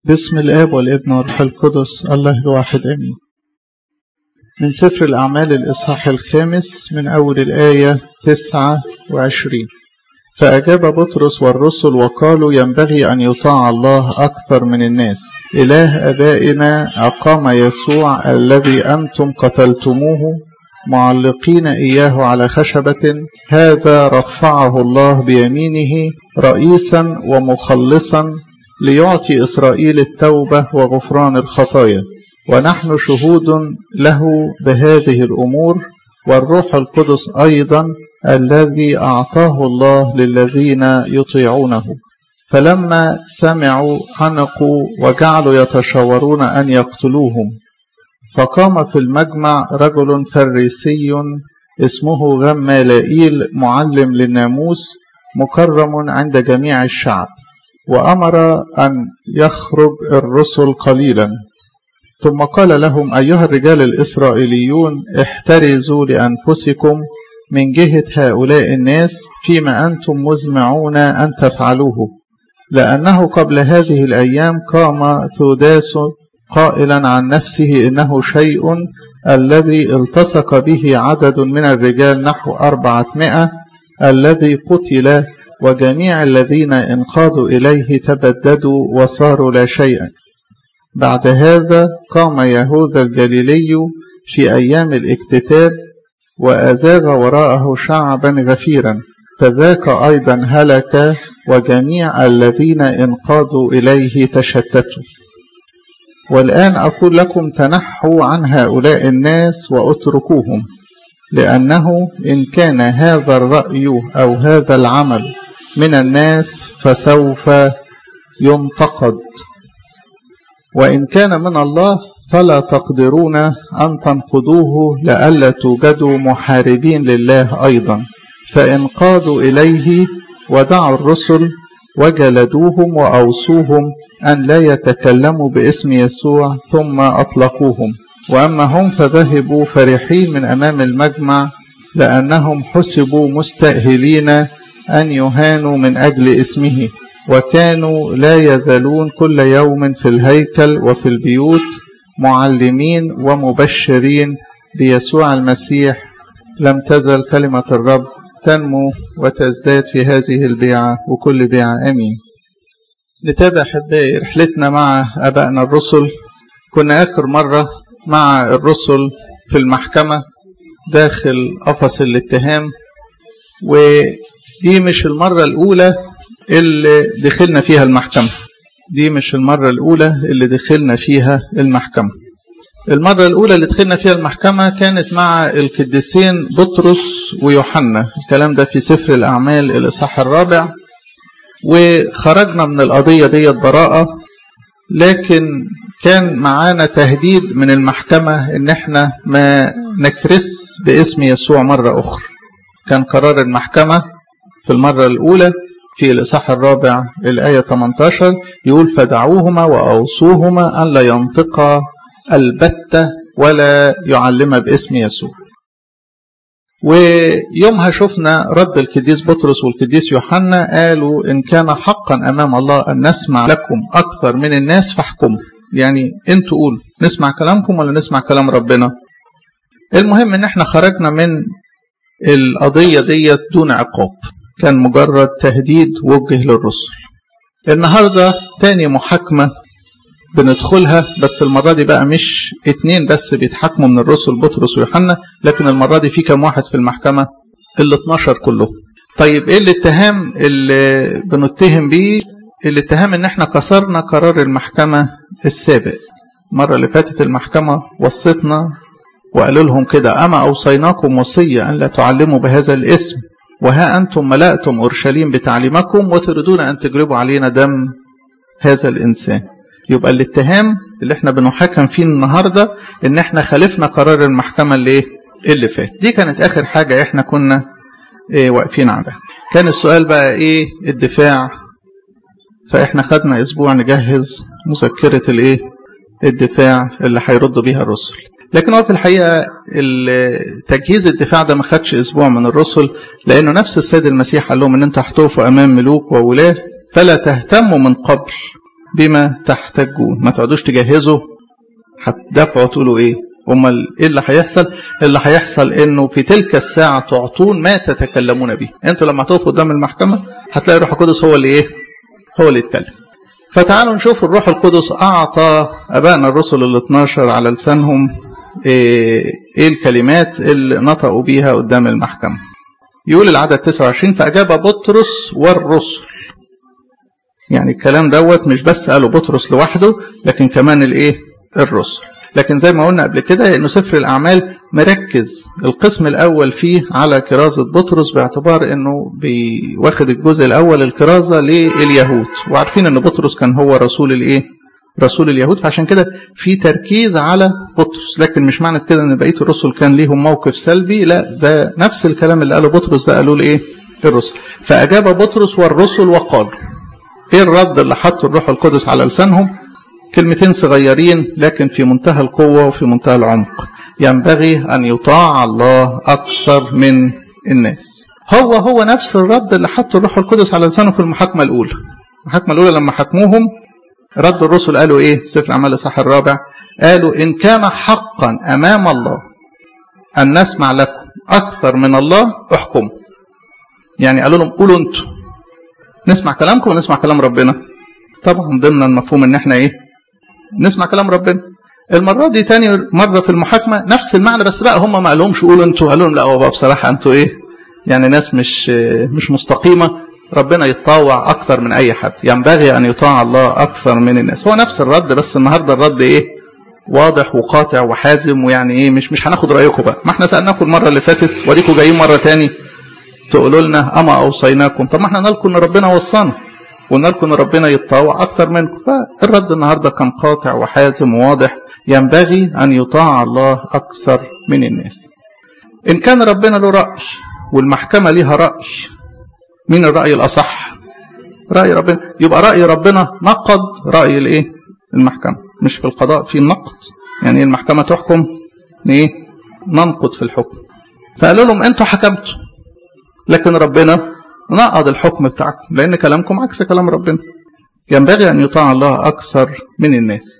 باسم الآب والابن والروح القدس الله الواحد آمين من سفر الأعمال الإصحاح الخامس من أول الآية تسعة وعشرين فأجاب بطرس والرسل وقالوا ينبغي أن يطاع الله أكثر من الناس إله أبائنا أقام يسوع الذي أنتم قتلتموه معلقين إياه على خشبة هذا رفعه الله بيمينه رئيسا ومخلصا ليعطي إسرائيل التوبة وغفران الخطايا ونحن شهود له بهذه الأمور والروح القدس أيضا الذي أعطاه الله للذين يطيعونه فلما سمعوا حنقوا وجعلوا يتشاورون أن يقتلوهم فقام في المجمع رجل فريسي اسمه غمالائيل معلم للناموس مكرم عند جميع الشعب وأمر أن يخرج الرسل قليلا ثم قال لهم أيها الرجال الإسرائيليون احترزوا لأنفسكم من جهة هؤلاء الناس فيما أنتم مزمعون أن تفعلوه لأنه قبل هذه الأيام قام ثوداس قائلا عن نفسه إنه شيء الذي التصق به عدد من الرجال نحو أربعمائة الذي قتل وجميع الذين انقادوا إليه تبددوا وصاروا لا شيئا بعد هذا قام يهوذا الجليلي في أيام الاكتتاب وأزاغ وراءه شعبا غفيرا فذاك أيضا هلك وجميع الذين انقادوا إليه تشتتوا والآن أقول لكم تنحوا عن هؤلاء الناس واتركوهم لأنه إن كان هذا الرأي أو هذا العمل من الناس فسوف ينتقد وإن كان من الله فلا تقدرون أن تنقضوه لئلا توجدوا محاربين لله أيضا فإن قادوا إليه ودعوا الرسل وجلدوهم وأوصوهم أن لا يتكلموا باسم يسوع ثم أطلقوهم وأما هم فذهبوا فرحين من أمام المجمع لأنهم حسبوا مستأهلين أن يهانوا من أجل اسمه وكانوا لا يزالون كل يوم في الهيكل وفي البيوت معلمين ومبشرين بيسوع المسيح لم تزل كلمة الرب تنمو وتزداد في هذه البيعة وكل بيعة أمين نتابع أحبائي رحلتنا مع أبائنا الرسل كنا آخر مرة مع الرسل في المحكمة داخل قفص الاتهام ودي مش المرة الأولى اللي دخلنا فيها المحكمة دي مش المرة الأولى اللي دخلنا فيها المحكمة المرة الأولى اللي دخلنا فيها المحكمة كانت مع القديسين بطرس ويوحنا الكلام ده في سفر الأعمال الإصحاح الرابع وخرجنا من القضية ديت براءة لكن كان معانا تهديد من المحكمة إن احنا ما نكرس باسم يسوع مرة أخرى كان قرار المحكمة في المرة الأولى في الإصحاح الرابع الآية 18 يقول فدعوهما وأوصوهما أن لا ينطقا البتة ولا يعلم باسم يسوع ويومها شفنا رد القديس بطرس والقديس يوحنا قالوا إن كان حقا أمام الله أن نسمع لكم أكثر من الناس فاحكموا يعني انتوا قولوا نسمع كلامكم ولا نسمع كلام ربنا المهم ان احنا خرجنا من القضية ديت دون عقاب كان مجرد تهديد وجه للرسل النهاردة تاني محاكمة بندخلها بس المرة دي بقى مش اتنين بس بيتحاكموا من الرسل بطرس ويوحنا لكن المرة دي في كام واحد في المحكمة ال 12 كلهم طيب ايه الاتهام اللي بنتهم بيه الاتهام ان احنا كسرنا قرار المحكمة السابق المرة اللي فاتت المحكمة وصتنا وقالوا لهم كده أما أوصيناكم وصية أن لا تعلموا بهذا الاسم وها أنتم ملأتم أورشليم بتعليمكم وتريدون أن تجربوا علينا دم هذا الإنسان يبقى الاتهام اللي احنا بنحاكم فيه النهاردة ان احنا خالفنا قرار المحكمة اللي ايه اللي فات دي كانت اخر حاجة احنا كنا ايه واقفين عندها كان السؤال بقى ايه الدفاع فاحنا خدنا اسبوع نجهز مذكرة الايه الدفاع اللي هيرد بيها الرسل لكن هو في الحقيقة تجهيز الدفاع ده ما خدش اسبوع من الرسل لانه نفس السيد المسيح قال لهم ان انتوا هتقفوا امام ملوك وولاه فلا تهتموا من قبل بما تحتجون ما تقعدوش تجهزوا هتدافعوا تقولوا ايه امال ايه اللي هيحصل اللي هيحصل انه في تلك الساعه تعطون ما تتكلمون به انتوا لما تقفوا قدام المحكمه هتلاقي الروح القدس هو اللي ايه هو اللي يتكلم فتعالوا نشوف الروح القدس اعطى ابائنا الرسل ال 12 على لسانهم ايه, إيه الكلمات اللي نطقوا بيها قدام المحكمه يقول العدد 29 فاجاب بطرس والرسل يعني الكلام دوت مش بس قاله بطرس لوحده لكن كمان الايه الرسل لكن زي ما قلنا قبل كده انه سفر الاعمال مركز القسم الاول فيه على كرازه بطرس باعتبار انه واخد الجزء الاول الكرازه لليهود وعارفين ان بطرس كان هو رسول الايه رسول اليهود فعشان كده في تركيز على بطرس لكن مش معنى كده ان بقيه الرسل كان ليهم موقف سلبي لا ده نفس الكلام اللي قاله بطرس ده قالوه لايه للرسل فاجاب بطرس والرسل وقالوا ايه الرد اللي حطه الروح القدس على لسانهم كلمتين صغيرين لكن في منتهى القوة وفي منتهى العمق ينبغي أن يطاع الله أكثر من الناس هو هو نفس الرد اللي حطه الروح القدس على لسانه في المحاكمة الأولى المحاكمة الأولى لما حكموهم رد الرسل قالوا إيه سفر أعمال الإصحاح الرابع قالوا إن كان حقا أمام الله أن نسمع لكم أكثر من الله احكموا يعني قالوا لهم قولوا أنتوا نسمع كلامكم ونسمع كلام ربنا طبعا ضمن المفهوم ان احنا ايه نسمع كلام ربنا المرة دي تاني مرة في المحاكمة نفس المعنى بس بقى هم ما قالهمش قولوا انتوا قالوا لهم لا هو بقى بصراحة انتوا ايه يعني ناس مش مش مستقيمة ربنا يتطاوع أكتر من أي حد ينبغي أن يطاع الله أكثر من الناس هو نفس الرد بس النهاردة الرد إيه واضح وقاطع وحازم ويعني إيه مش مش هناخد رأيكم بقى ما احنا سألناكم المرة اللي فاتت وديكم جايين مرة تاني تقولوا لنا أما أوصيناكم طب ما احنا نلقوا إن ربنا وصانا وقلنا لكم ان ربنا يتطاوع اكتر منكم فالرد النهارده كان قاطع وحازم وواضح ينبغي ان يطاع الله اكثر من الناس ان كان ربنا له راي والمحكمه ليها راي مين الراي الاصح راي ربنا يبقى راي ربنا نقض راي الايه المحكمه مش في القضاء في النقد يعني المحكمه تحكم ايه ننقض في الحكم فقالوا لهم انتوا حكمتوا لكن ربنا نقض الحكم بتاعكم لأن كلامكم عكس كلام ربنا ينبغي أن يطاع الله أكثر من الناس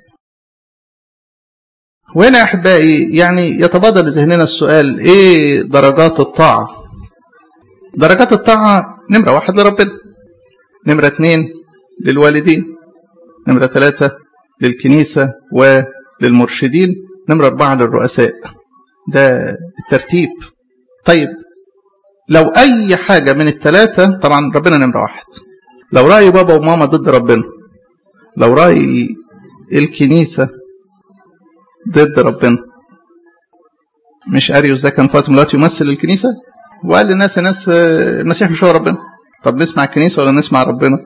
وهنا يا أحبائي يعني يتبادل ذهننا السؤال إيه درجات الطاعة درجات الطاعة نمرة واحد لربنا نمرة اثنين للوالدين نمرة ثلاثة للكنيسة وللمرشدين نمرة أربعة للرؤساء ده الترتيب طيب لو أي حاجة من الثلاثة طبعا ربنا نمرة واحد لو رأي بابا وماما ضد ربنا لو رأي الكنيسة ضد ربنا مش أريوس ده كان فاطمة دلوقتي يمثل الكنيسة وقال للناس الناس المسيح مش هو ربنا طب نسمع الكنيسة ولا نسمع ربنا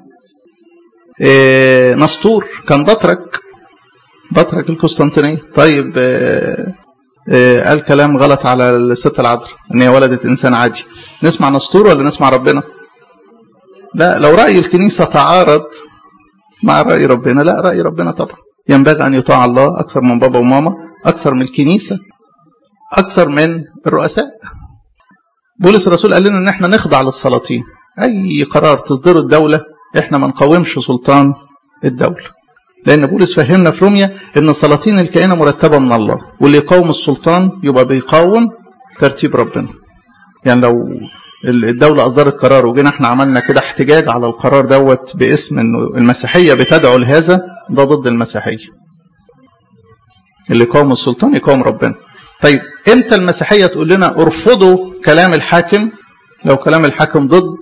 إيه نسطور كان بطرك بطرك القسطنطينية طيب إيه إيه قال كلام غلط على الست العذراء ان هي ولدت انسان عادي نسمع نسطور ولا نسمع ربنا لا لو راي الكنيسه تعارض مع راي ربنا لا راي ربنا طبعا ينبغي ان يطاع الله اكثر من بابا وماما اكثر من الكنيسه اكثر من الرؤساء بولس الرسول قال لنا ان احنا نخضع للسلاطين اي قرار تصدره الدوله احنا ما نقاومش سلطان الدوله لأن بولس فهمنا في روميا إن سلاطين الكائنة مرتبة من الله واللي يقاوم السلطان يبقى بيقاوم ترتيب ربنا. يعني لو الدولة أصدرت قرار وجينا احنا عملنا كده احتجاج على القرار دوت باسم إنه المسيحية بتدعو لهذا ده ضد المسيحية. اللي يقاوم السلطان يقاوم ربنا. طيب امتى المسيحية تقول لنا ارفضوا كلام الحاكم لو كلام الحاكم ضد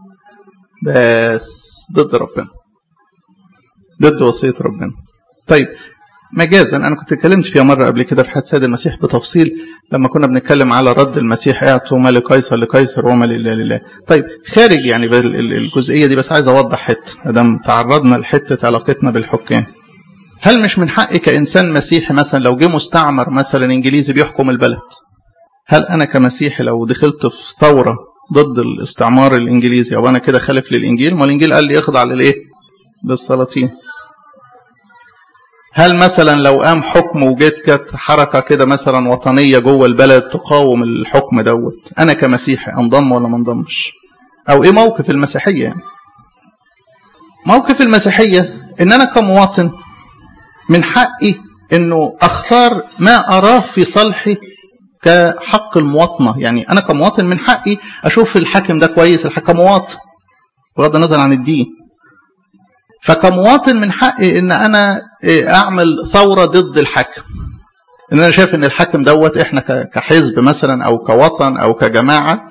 بس ضد ربنا. ضد وصية ربنا طيب مجازا انا كنت اتكلمت فيها مره قبل كده في حد سيد المسيح بتفصيل لما كنا بنتكلم على رد المسيح اعطوا ما لقيصر لقيصر وما لله لله طيب خارج يعني الجزئيه دي بس عايز اوضح حته ادام تعرضنا لحته علاقتنا بالحكام هل مش من حقي كانسان مسيحي مثلا لو جه مستعمر مثلا انجليزي بيحكم البلد هل انا كمسيحي لو دخلت في ثوره ضد الاستعمار الانجليزي او انا كده خالف للانجيل ما الانجيل قال لي اخضع للايه للسلاطين هل مثلا لو قام حكم وجيت كانت حركة كده مثلا وطنية جوه البلد تقاوم الحكم دوت أنا كمسيحي أنضم ولا ما انضمش أو إيه موقف المسيحية يعني موقف المسيحية ان انا كمواطن من حقي انه اختار ما اراه في صالحي كحق المواطنه يعني انا كمواطن من حقي اشوف الحاكم ده كويس الحاكم كمواطن بغض النظر عن الدين فكمواطن من حقي ان انا اعمل ثوره ضد الحاكم ان انا شايف ان الحاكم دوت احنا كحزب مثلا او كوطن او كجماعه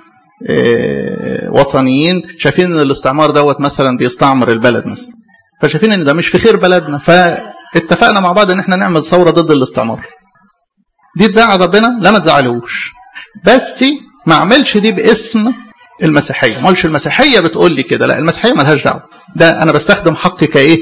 وطنيين شايفين ان الاستعمار دوت مثلا بيستعمر البلد مثلا فشايفين ان ده مش في خير بلدنا فاتفقنا مع بعض ان احنا نعمل ثوره ضد الاستعمار دي تزعل ربنا لا ما تزعلهوش بس ما اعملش دي باسم المسيحيه ما اقولش المسيحيه بتقول لي كده لا المسيحيه مالهاش دعوه ده انا بستخدم حقي كايه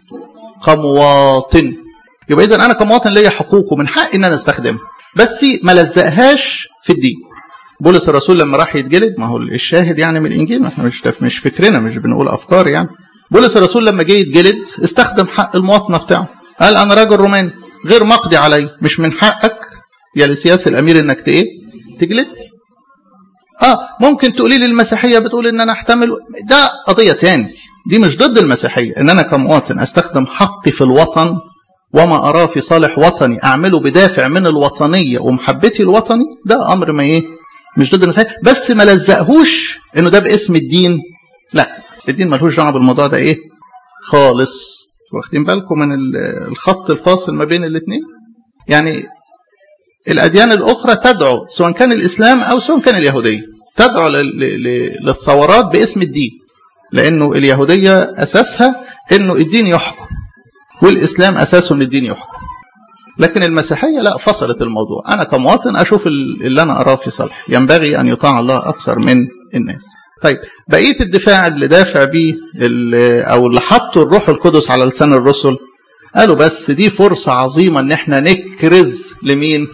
كمواطن يبقى اذا انا كمواطن ليا حقوق ومن حقي ان انا استخدمها بس ما لزقهاش في الدين بولس الرسول لما راح يتجلد ما هو الشاهد يعني من الانجيل احنا مش مش فكرنا مش بنقول افكار يعني بولس الرسول لما جه يتجلد استخدم حق المواطنه بتاعه قال انا راجل روماني غير مقضي علي مش من حقك يا لسياسي الامير انك ايه تجلدني اه ممكن تقولي لي المسيحيه بتقول ان انا احتمل ده قضيه تاني دي مش ضد المسيحيه ان انا كمواطن استخدم حقي في الوطن وما اراه في صالح وطني اعمله بدافع من الوطنيه ومحبتي الوطني ده امر ما ايه مش ضد المسيحيه بس ما لزقهوش انه ده باسم الدين لا الدين ملهوش دعوه بالموضوع ده ايه خالص واخدين بالكم من الخط الفاصل ما بين الاثنين يعني الأديان الأخرى تدعو سواء كان الإسلام أو سواء كان اليهودية تدعو للثورات باسم الدين لأنه اليهودية أساسها أنه الدين يحكم والإسلام أساسه أن الدين يحكم لكن المسيحية لا فصلت الموضوع أنا كمواطن أشوف اللي أنا أراه في صالح ينبغي أن يطاع الله أكثر من الناس طيب بقية الدفاع اللي دافع بيه أو اللي حطوا الروح القدس على لسان الرسل قالوا بس دي فرصة عظيمة ان احنا نكرز لمين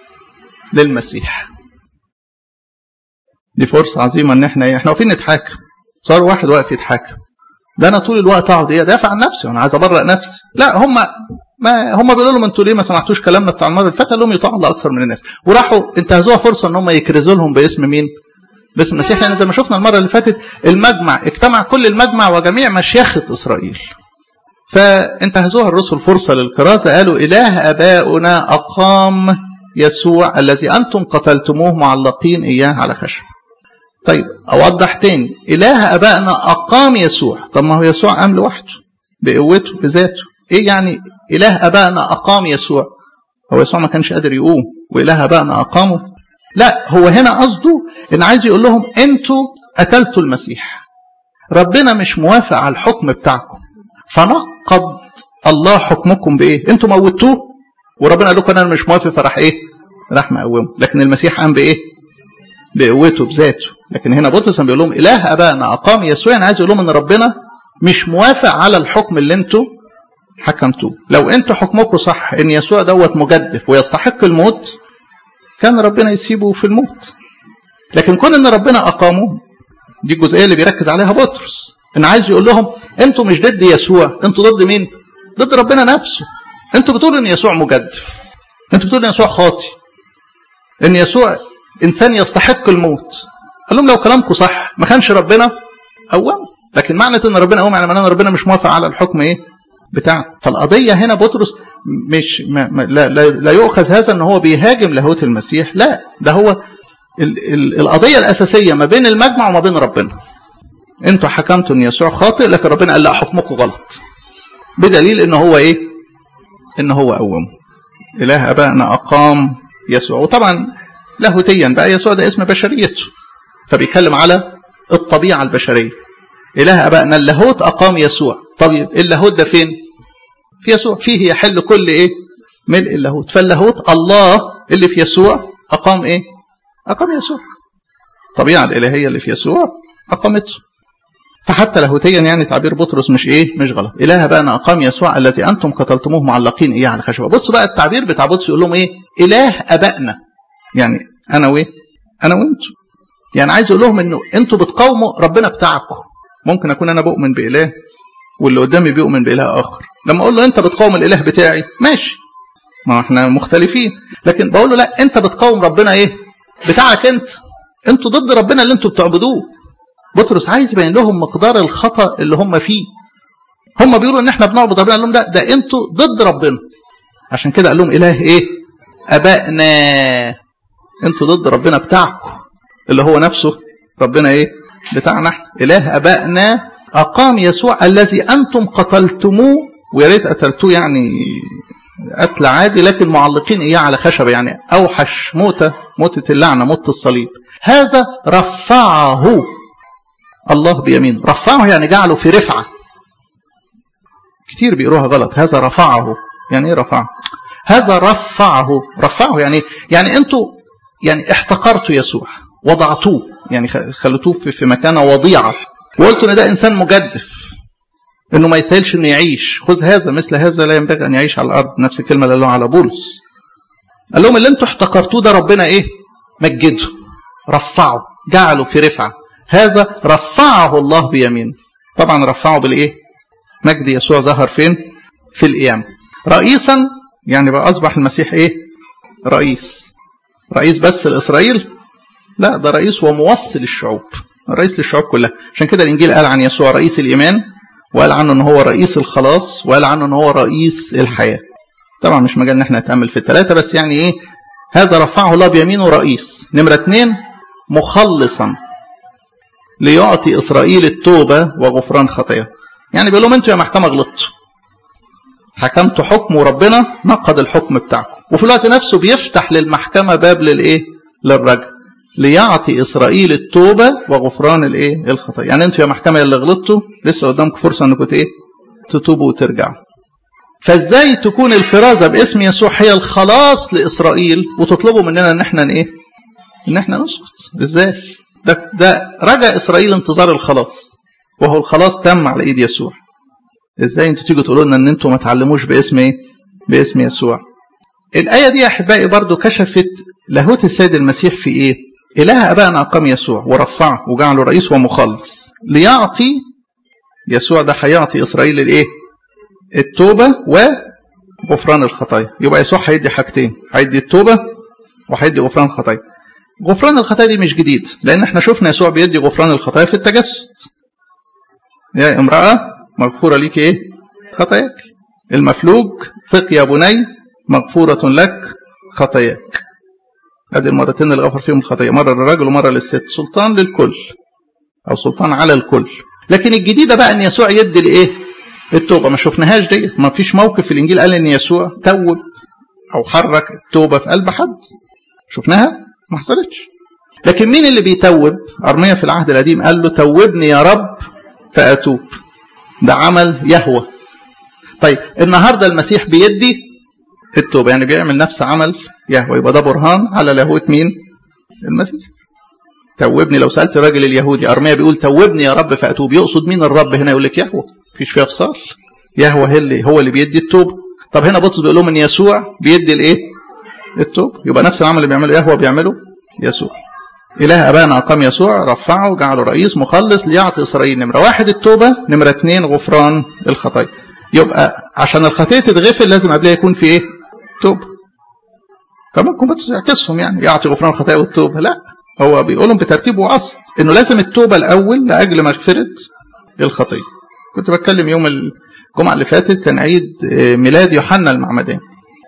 للمسيح دي فرصة عظيمة ان احنا احنا واقفين نتحاكم صار واحد واقف يتحاكم ده انا طول الوقت اقعد ايه ادافع عن نفسي وانا عايز ابرئ نفسي لا هم ما هم بيقولوا لهم انتوا ليه ما سمعتوش كلامنا بتاع المره اللي فاتت قال لهم يطاع الله اكثر من الناس وراحوا انتهزوها فرصه ان هم يكرزوا لهم باسم مين؟ باسم المسيح يعني زي ما شفنا المره اللي فاتت المجمع اجتمع كل المجمع وجميع مشيخه اسرائيل فانتهزوها الرسل فرصه للكرازه قالوا اله ابائنا اقام يسوع الذي انتم قتلتموه معلقين اياه على خشب طيب اوضح تاني اله ابائنا اقام يسوع طب ما هو يسوع قام لوحده بقوته بذاته ايه يعني اله ابائنا اقام يسوع هو يسوع ما كانش قادر يقوم واله ابائنا اقامه لا هو هنا قصده ان عايز يقول لهم انتوا قتلتوا المسيح ربنا مش موافق على الحكم بتاعكم فنقض الله حكمكم بايه انتوا موتوه وربنا قال لكم انا مش موافق فراح ايه راح مقومه لكن المسيح قام بايه بقوته بذاته لكن هنا بطرس بيقول لهم اله ابائنا اقام يسوع انا عايز اقول لهم ان ربنا مش موافق على الحكم اللي انتوا حكمتوه لو انتوا حكمكم صح ان يسوع دوت مجدف ويستحق الموت كان ربنا يسيبه في الموت لكن كون ان ربنا اقامه دي الجزئيه اللي بيركز عليها بطرس ان عايز يقول لهم انتوا مش ضد يسوع انتوا ضد مين ضد ربنا نفسه انتوا بتقولوا ان يسوع مجدف انتوا بتقولوا ان يسوع خاطي ان يسوع انسان يستحق الموت قال لهم لو كلامكم صح ما كانش ربنا قوم لكن معنى ان ربنا قوم يعني معناه ان ربنا مش موافق على الحكم ايه بتاعنا فالقضيه هنا بطرس مش ما ما لا, لا, لا يؤخذ هذا ان هو بيهاجم لاهوت المسيح لا ده هو ال ال القضيه الاساسيه ما بين المجمع وما بين ربنا انتوا حكمتوا ان يسوع خاطئ لكن ربنا قال لا حكمكم غلط بدليل ان هو ايه ان هو قومه اله ابائنا اقام يسوع وطبعا لاهوتيا بقى يسوع ده اسم بشريته فبيتكلم على الطبيعه البشريه اله ابائنا اللاهوت اقام يسوع طيب اللاهوت ده فين في يسوع فيه يحل كل ايه ملء اللاهوت فاللاهوت الله اللي في يسوع اقام ايه اقام يسوع الطبيعه الالهيه اللي في يسوع اقامته فحتى لاهوتيا يعني تعبير بطرس مش ايه مش غلط اله بقى اقام يسوع الذي انتم قتلتموه معلقين ايه على خشبه بصوا بقى التعبير بتاع بطرس يقول لهم ايه اله ابائنا يعني انا وايه انا وانتم يعني عايز اقول لهم انه انتوا بتقاوموا ربنا بتاعكم ممكن اكون انا بؤمن باله واللي قدامي بيؤمن باله اخر لما اقول له انت بتقاوم الاله بتاعي ماشي ما احنا مختلفين لكن بقول له لا انت بتقاوم ربنا ايه بتاعك انت انتوا ضد ربنا اللي انتوا بتعبدوه بطرس عايز يبين لهم مقدار الخطا اللي هم فيه هم بيقولوا ان احنا بنعبد ربنا قال لهم ده ده انتوا ضد ربنا عشان كده قال لهم اله ايه ابائنا انتوا ضد ربنا بتاعكم اللي هو نفسه ربنا ايه بتاعنا احنا اله ابائنا اقام يسوع الذي انتم قتلتموه ويا ريت قتلتوه يعني قتل عادي لكن معلقين اياه على خشبه يعني اوحش موته موته اللعنه موته الصليب هذا رفعه الله بيمين رفعه يعني جعله في رفعه كتير بيقروها غلط هذا رفعه يعني ايه رفعه هذا رفعه رفعه يعني يعني انتوا يعني احتقرتوا يسوع وضعتوه يعني خلتوه في مكانه وضيعه وقلتوا ان ده انسان مجدف انه ما يستاهلش انه يعيش خذ هذا مثل هذا لا ينبغي ان يعيش على الارض نفس الكلمه اللي قالوها على بولس قال لهم اللي انتوا احتقرتوه ده ربنا ايه مجده رفعه جعله في رفعه هذا رفعه الله بيمينه طبعا رفعه بالايه مجد يسوع ظهر فين في القيامه رئيسا يعني بقى اصبح المسيح ايه رئيس رئيس بس لاسرائيل لا ده رئيس وموصل الشعوب رئيس للشعوب كلها عشان كده الانجيل قال عن يسوع رئيس الايمان وقال عنه ان هو رئيس الخلاص وقال عنه ان هو رئيس الحياه طبعا مش مجال ان احنا نتامل في الثلاثه بس يعني ايه هذا رفعه الله بيمينه رئيس نمره اثنين مخلصا ليعطي اسرائيل التوبه وغفران خطايا يعني بيقول لهم انتوا يا محكمه غلطتوا حكمتوا حكم وربنا نقض الحكم بتاعكم وفي الوقت نفسه بيفتح للمحكمه باب للايه للرجل ليعطي اسرائيل التوبه وغفران الايه الخطايا يعني انتوا يا محكمه اللي غلطتوا لسه قدامكم فرصه انكم ايه تتوبوا وترجعوا فازاي تكون الكرازه باسم يسوع هي الخلاص لاسرائيل وتطلبوا مننا ان احنا ايه ان احنا نسكت ازاي ده ده رجا اسرائيل انتظار الخلاص وهو الخلاص تم على ايد يسوع ازاي انتوا تيجوا تقولوا لنا ان انتوا ما تعلموش باسم ايه باسم يسوع الايه دي يا احبائي برضو كشفت لاهوت السيد المسيح في ايه اله ابائنا اقام يسوع ورفعه وجعله رئيس ومخلص ليعطي يسوع ده هيعطي اسرائيل الايه التوبه وغفران الخطايا يبقى يسوع هيدي حاجتين هيدي التوبه وهيدي غفران الخطايا غفران الخطايا دي مش جديد لان احنا شفنا يسوع بيدي غفران الخطايا في التجسد يا امراه مغفوره ليك ايه خطاياك المفلوج ثق يا بني مغفوره لك خطاياك ادي المرتين اللي غفر فيهم الخطايا مره للرجل ومره للست سلطان للكل او سلطان على الكل لكن الجديده بقى ان يسوع يدي الايه التوبه ما شفناهاش دي ما فيش موقف في الانجيل قال ان يسوع توب او حرك التوبه في قلب حد شفناها ما حصلتش لكن مين اللي بيتوب ارميا في العهد القديم قال له توبني يا رب فاتوب ده عمل يهوى طيب النهارده المسيح بيدي التوبه يعني بيعمل نفس عمل يهوى يبقى ده برهان على لاهوت مين المسيح توبني لو سالت الراجل اليهودي ارميا بيقول توبني يا رب فاتوب يقصد مين الرب هنا يقول لك يهوى مفيش فيها فصال يهوى هو اللي هو اللي بيدي التوبه طب هنا بطرس بيقول لهم ان يسوع بيدي الايه التوبه يبقى نفس العمل اللي بيعمله يهوى بيعمله يسوع إله أبانا أقام يسوع رفعه جعله رئيس مخلص ليعطي إسرائيل نمرة واحد التوبة نمرة اثنين غفران الخطايا يبقى عشان الخطية تتغفر لازم قبلها يكون في إيه؟ توبة كمان ممكن تعكسهم يعني يعطي غفران الخطايا والتوبة لا هو بيقولهم بترتيب وقصد إنه لازم التوبة الأول لأجل مغفرة الخطية كنت بتكلم يوم الجمعة اللي فاتت كان عيد ميلاد يوحنا المعمدان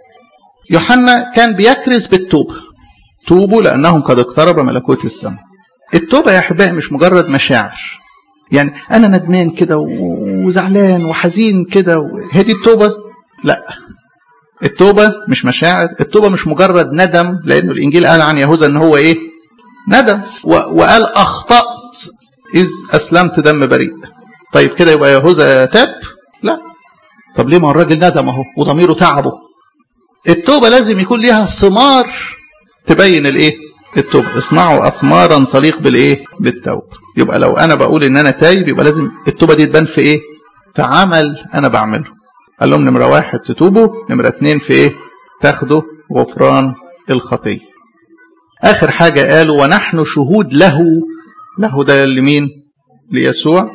يوحنا كان بيكرز بالتوبة توبوا لأنهم قد اقترب ملكوت السماء التوبة يا أحبائي مش مجرد مشاعر يعني أنا ندمان كده وزعلان وحزين كده هي دي التوبة لا التوبة مش مشاعر التوبة مش مجرد ندم لأنه الإنجيل قال عن يهوذا أن هو إيه ندم وقال أخطأت إذ أسلمت دم بريء طيب كده يبقى يهوذا تاب لا طب ليه ما الراجل ندم اهو وضميره تعبه التوبة لازم يكون ليها ثمار تبين الايه التوبة اصنعوا اثمارا تليق بالايه بالتوبة يبقى لو انا بقول ان انا تايب يبقى لازم التوبة دي تبان في ايه في عمل انا بعمله قال لهم نمرة واحد تتوبوا نمرة اتنين في ايه تاخدوا غفران الخطية اخر حاجة قالوا ونحن شهود له له ده لمين ليسوع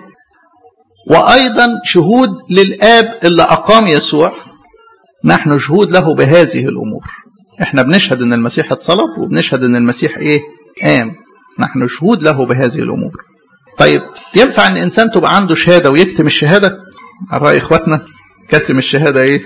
وايضا شهود للاب اللي اقام يسوع نحن شهود له بهذه الامور احنا بنشهد ان المسيح اتصلب وبنشهد ان المسيح ايه قام نحن شهود له بهذه الامور طيب ينفع ان انسان تبقى عنده شهاده ويكتم الشهاده على راي اخواتنا كتم الشهاده ايه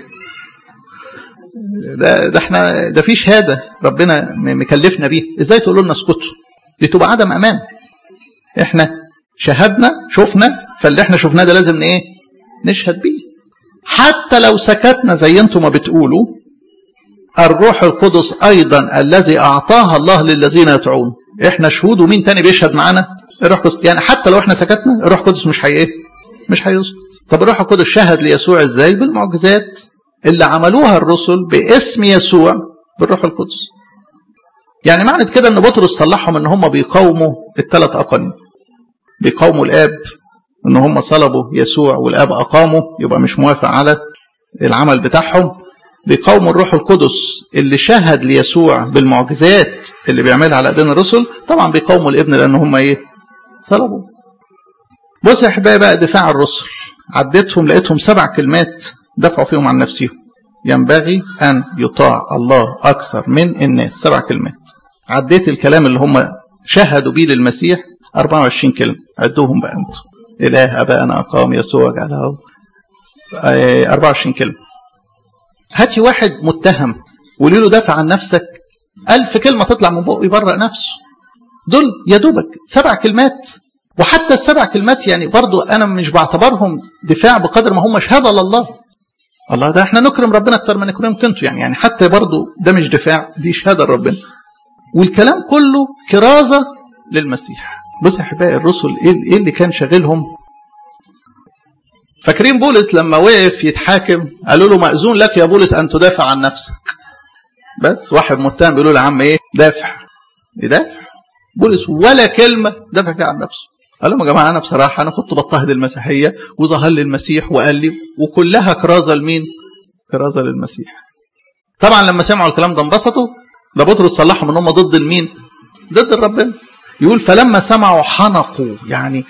ده ده احنا ده في شهاده ربنا مكلفنا بيها ازاي تقولوا لنا اسكتوا دي تبقى عدم امان احنا شهدنا شفنا فاللي احنا شفناه ده لازم ايه نشهد بيه حتى لو سكتنا زي انتم ما بتقولوا الروح القدس ايضا الذي اعطاها الله للذين يدعون احنا شهود ومين تاني بيشهد معانا الروح القدس يعني حتى لو احنا سكتنا الروح القدس مش هي ايه مش هيسكت طب الروح القدس شهد ليسوع ازاي بالمعجزات اللي عملوها الرسل باسم يسوع بالروح القدس يعني معنى كده ان بطرس صلحهم ان هم بيقاوموا الثلاث اقانيم بيقاوموا الاب ان هم صلبوا يسوع والاب اقاموا يبقى مش موافق على العمل بتاعهم بيقاوموا الروح القدس اللي شهد ليسوع بالمعجزات اللي بيعملها على ايدين الرسل طبعا بيقاوموا الابن لان هم ايه صلبوا بص يا احبائي بقى دفاع الرسل عديتهم لقيتهم سبع كلمات دفعوا فيهم عن نفسهم ينبغي ان يطاع الله اكثر من الناس سبع كلمات عديت الكلام اللي هم شهدوا بيه للمسيح 24 كلمه عدوهم بقى انتم اله ابائنا اقام يسوع جعله 24 كلمه هاتي واحد متهم وقولي له دافع عن نفسك ألف كلمة تطلع من بقه يبرأ نفسه دول يا دوبك سبع كلمات وحتى السبع كلمات يعني برضو أنا مش بعتبرهم دفاع بقدر ما هم شهادة لله الله ده احنا نكرم ربنا أكتر ما نكرمكم انتوا يعني يعني حتى برضو ده مش دفاع دي شهادة لربنا والكلام كله كرازة للمسيح بص يا احبائي الرسل ايه اللي كان شاغلهم فاكرين بولس لما وقف يتحاكم قالوا له مأذون لك يا بولس أن تدافع عن نفسك بس واحد متهم بيقول له يا عم ايه دافع يدافع بولس ولا كلمة دافع فيها عن نفسه قال لهم يا جماعة أنا بصراحة أنا كنت بضطهد المسيحية وظهر لي المسيح وقال لي وكلها كرازة لمين؟ كرازة للمسيح طبعا لما سمعوا الكلام ده انبسطوا ده بطرس صلحهم ان هم ضد المين؟ ضد ربنا يقول فلما سمعوا حنقوا يعني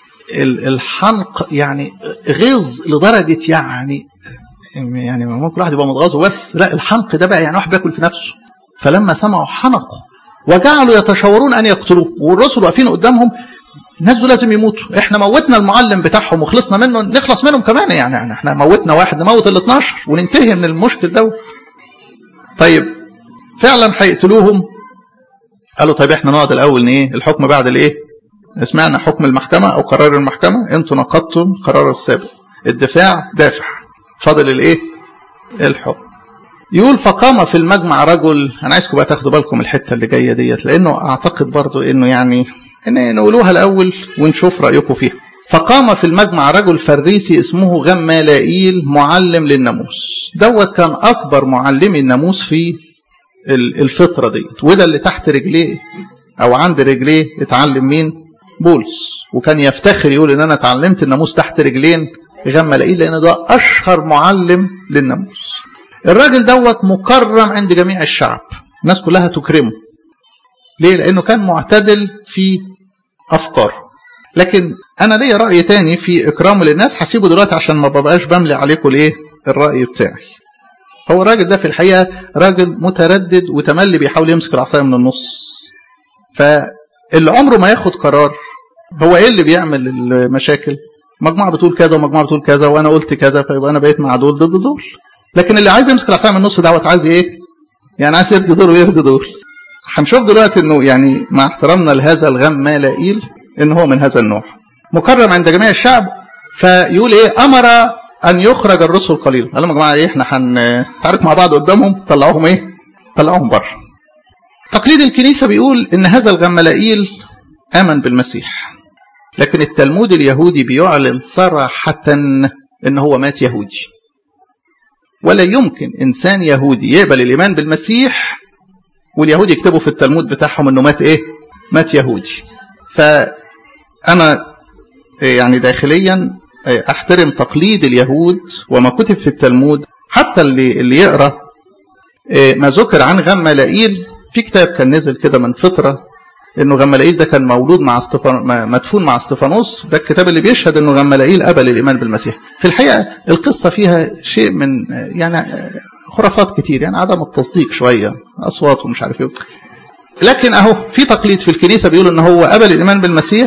الحنق يعني غيظ لدرجة يعني يعني ممكن واحد يبقى متغاظ بس لا الحنق ده بقى يعني واحد بياكل في نفسه فلما سمعوا حنقوا وجعلوا يتشاورون ان يقتلوه والرسل واقفين قدامهم الناس دول لازم يموتوا احنا موتنا المعلم بتاعهم وخلصنا منه نخلص منهم كمان يعني, يعني احنا موتنا واحد نموت ال 12 وننتهي من المشكل دوت طيب فعلا هيقتلوهم قالوا طيب احنا نقعد الاول ايه الحكم بعد الايه سمعنا حكم المحكمة أو قرار المحكمة أنتوا نقضتم القرار السابق الدفاع دافع فاضل الإيه؟ الحكم يقول فقام في المجمع رجل أنا عايزكم بقى تاخدوا بالكم الحتة اللي جاية ديت لأنه أعتقد برضو إنه يعني إن نقولوها الأول ونشوف رأيكم فيها فقام في المجمع رجل فريسي اسمه غمالائيل معلم للناموس دوت كان أكبر معلمي الناموس في الفترة ديت وده اللي تحت رجليه أو عند رجليه اتعلم مين؟ بولس وكان يفتخر يقول ان انا اتعلمت الناموس تحت رجلين غمالائيل لان ده اشهر معلم للناموس الراجل دوت مكرم عند جميع الشعب الناس كلها تكرمه ليه لانه كان معتدل في افكاره لكن انا ليا راي تاني في اكرامه للناس هسيبه دلوقتي عشان ما ببقاش بملي عليكم الايه الراي بتاعي هو الراجل ده في الحقيقه راجل متردد وتملي بيحاول يمسك العصايه من النص فاللي عمره ما ياخد قرار هو ايه اللي بيعمل المشاكل مجموعه بتقول كذا ومجموعه بتقول كذا وانا قلت كذا فيبقى انا بقيت مع دول ضد دول لكن اللي عايز يمسك العصايه من النص دوت عايز ايه يعني عايز يرضي دول ويرضي دول هنشوف دلوقتي انه يعني مع احترامنا لهذا الغمالائيل ان هو من هذا النوع مكرم عند جميع الشعب فيقول ايه امر ان يخرج الرسل قليلا قال لهم يا جماعه ايه احنا هنتعارك مع بعض قدامهم طلعوهم ايه طلعوهم بره تقليد الكنيسه بيقول ان هذا الغمالائيل امن بالمسيح لكن التلمود اليهودي بيعلن صراحه ان هو مات يهودي ولا يمكن انسان يهودي يقبل الايمان بالمسيح واليهود يكتبوا في التلمود بتاعهم انه مات ايه مات يهودي فانا يعني داخليا احترم تقليد اليهود وما كتب في التلمود حتى اللي اللي يقرا ما ذكر عن غمالائيل في كتاب كان نزل كده من فتره انه غمالائيل ده كان مولود مع استفان مدفون مع استفانوس ده الكتاب اللي بيشهد انه غمالائيل قبل الايمان بالمسيح في الحقيقه القصه فيها شيء من يعني خرافات كتير يعني عدم التصديق شويه اصوات ومش عارف ايه لكن اهو في تقليد في الكنيسه بيقول ان هو قبل الايمان بالمسيح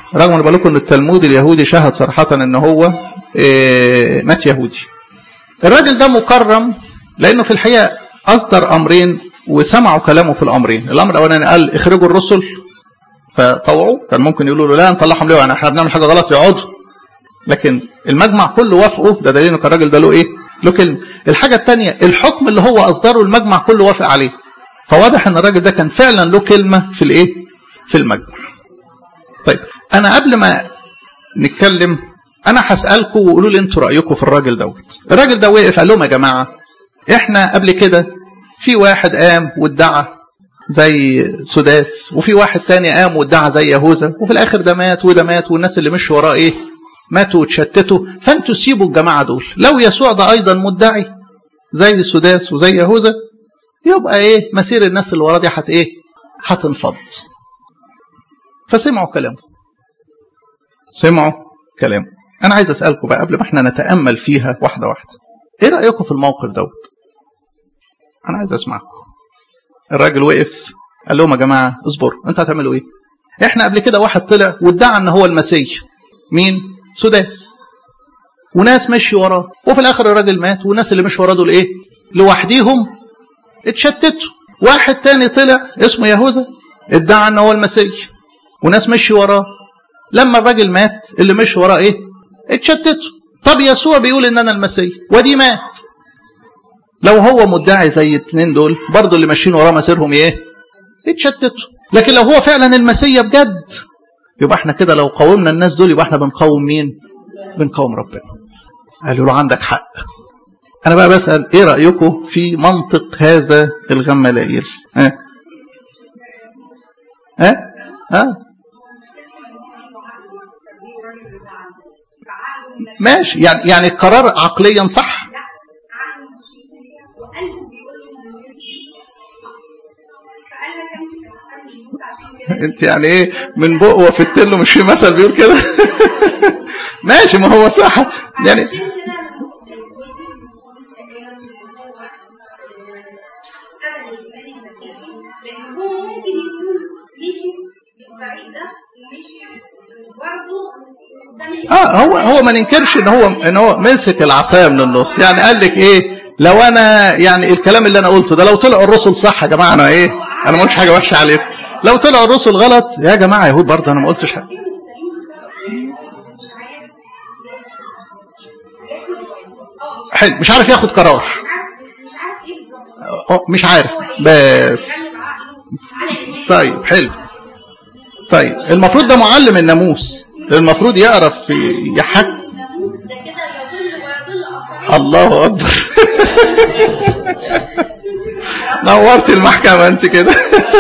رغم ان بقول لكم ان التلمود اليهودي شهد صراحه ان هو إيه مات يهودي الراجل ده مكرم لانه في الحقيقه اصدر امرين وسمعوا كلامه في الامرين الامر الاولاني قال اخرجوا الرسل فطوعوا كان ممكن يقولوا له لا نطلعهم ليه يعني احنا بنعمل حاجه غلط يقعدوا لكن المجمع كله وافقه ده دليل ان الراجل ده له ايه له كلمه الحاجه الثانيه الحكم اللي هو اصدره المجمع كله وافق عليه فواضح ان الراجل ده كان فعلا له كلمه في الايه في المجمع طيب انا قبل ما نتكلم انا هسالكم وقولوا لي انتوا رايكم في الراجل دوت الراجل ده وقف قال لهم يا جماعه احنا قبل كده في واحد قام وادعى زي سداس وفي واحد تاني قام وادعى زي يهوذا وفي الاخر ده مات وده مات والناس اللي مشوا وراه ايه ماتوا وتشتتوا فانتوا سيبوا الجماعه دول لو يسوع ده ايضا مدعي زي سداس وزي يهوذا يبقى ايه مسير الناس اللي وراه دي هت ايه هتنفض فسمعوا كلامه سمعوا كلامه انا عايز اسالكم بقى قبل ما احنا نتامل فيها واحده واحده ايه رايكم في الموقف دوت انا عايز اسمعكم الراجل وقف قال لهم يا جماعه اصبروا انتوا هتعملوا ايه احنا قبل كده واحد طلع وادعى ان هو المسيح مين سداس وناس مشي وراه وفي الاخر الراجل مات والناس اللي مشي وراه دول ايه لوحديهم اتشتتوا واحد تاني طلع اسمه يهوذا ادعى ان هو المسيح وناس مشي وراه لما الراجل مات اللي مشي وراه ايه اتشتتوا طب يسوع بيقول ان انا المسيح ودي مات لو هو مدعي زي الاثنين دول برضه اللي ماشيين وراه مسيرهم ايه اتشتتوا لكن لو هو فعلا المسيح بجد يبقى احنا كده لو قاومنا الناس دول يبقى احنا بنقاوم مين بنقاوم ربنا قالوا له عندك حق انا بقى بسال ايه رايكم في منطق هذا الغملائيل ها ها ها ماشي يعني يعني القرار عقليا صح انت يعني ايه من بق وفت له مش في مثل بيقول كده ماشي ما هو صح يعني اه هو هو ما ننكرش ان هو ان هو مسك العصايه من النص يعني قال لك ايه لو انا يعني الكلام اللي انا قلته ده لو طلعوا الرسل صح يا جماعه انا ايه انا ما قلتش حاجه وحشه عليكم لو طلعوا الرسل غلط يا جماعه يهود برضه انا ما قلتش حاجه حلو مش عارف ياخد قرار مش عارف بس طيب حلو طيب المفروض ده معلم الناموس المفروض يعرف يحك الله اكبر نورت المحكمه انت كده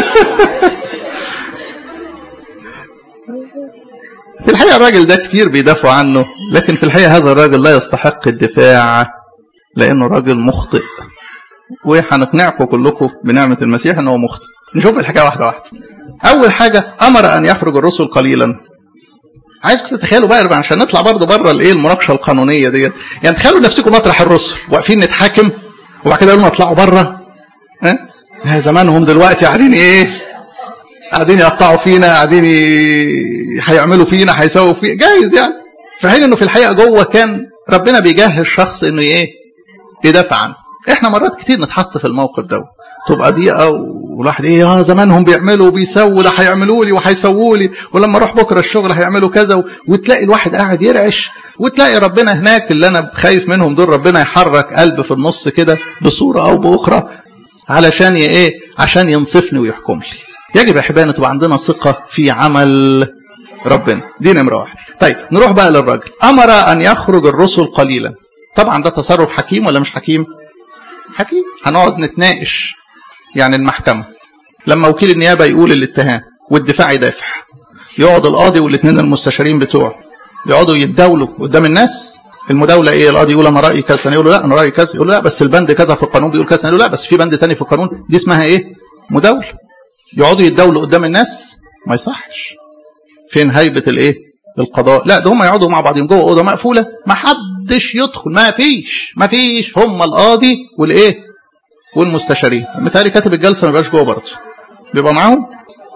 في الحقيقه الراجل ده كتير بيدافعوا عنه لكن في الحقيقه هذا الراجل لا يستحق الدفاع لانه راجل مخطئ وهنقنعكم كلكم بنعمه المسيح ان هو مخطئ نشوف الحكايه واحده واحده اول حاجه امر ان يخرج الرسل قليلا عايزكم تتخيلوا بقى عشان نطلع برضه بره الايه المناقشه القانونيه ديت يعني تخيلوا نفسكم مطرح الرسل واقفين نتحاكم وبعد كده يقولوا اطلعوا بره ها أه؟ زمانهم دلوقتي قاعدين ايه قاعدين يقطعوا فينا قاعدين هيعملوا فينا هيسووا فينا جايز يعني في حين انه في الحقيقه جوه كان ربنا بيجهز شخص انه ايه يدافع عنه احنا مرات كتير نتحط في الموقف ده تبقى ضيقه والواحد ايه اه زمانهم بيعملوا وبيسووا ده هيعملوا لي وهيسووا لي ولما اروح بكره الشغل هيعملوا كذا وتلاقي الواحد قاعد يرعش وتلاقي ربنا هناك اللي انا خايف منهم دول ربنا يحرك قلب في النص كده بصوره او باخرى علشان ايه عشان ينصفني ويحكم لي يجب يا احبائي تبقى عندنا ثقه في عمل ربنا دي نمره واحد طيب نروح بقى للراجل امر ان يخرج الرسل قليلا طبعا ده تصرف حكيم ولا مش حكيم حكيم هنقعد نتناقش يعني المحكمة لما وكيل النيابة يقول الاتهام والدفاع يدافع يقعد القاضي والاثنين المستشارين بتوعه يقعدوا يتداولوا قدام الناس المداولة ايه القاضي يقول انا رأيي كذا يقول لا انا رأيي كذا يقول لا بس البند كذا في القانون بيقول كذا يقول لا بس في بند تاني في القانون دي اسمها ايه مداولة يقعدوا يتداولوا قدام الناس ما يصحش فين هيبة الايه القضاء لا ده هم يقعدوا مع بعضهم جوه اوضه مقفوله ما حدش يدخل ما فيش ما فيش هم القاضي والايه والمستشارين متهيألي كاتب الجلسه ما بيبقاش جوه برضه بيبقى معاهم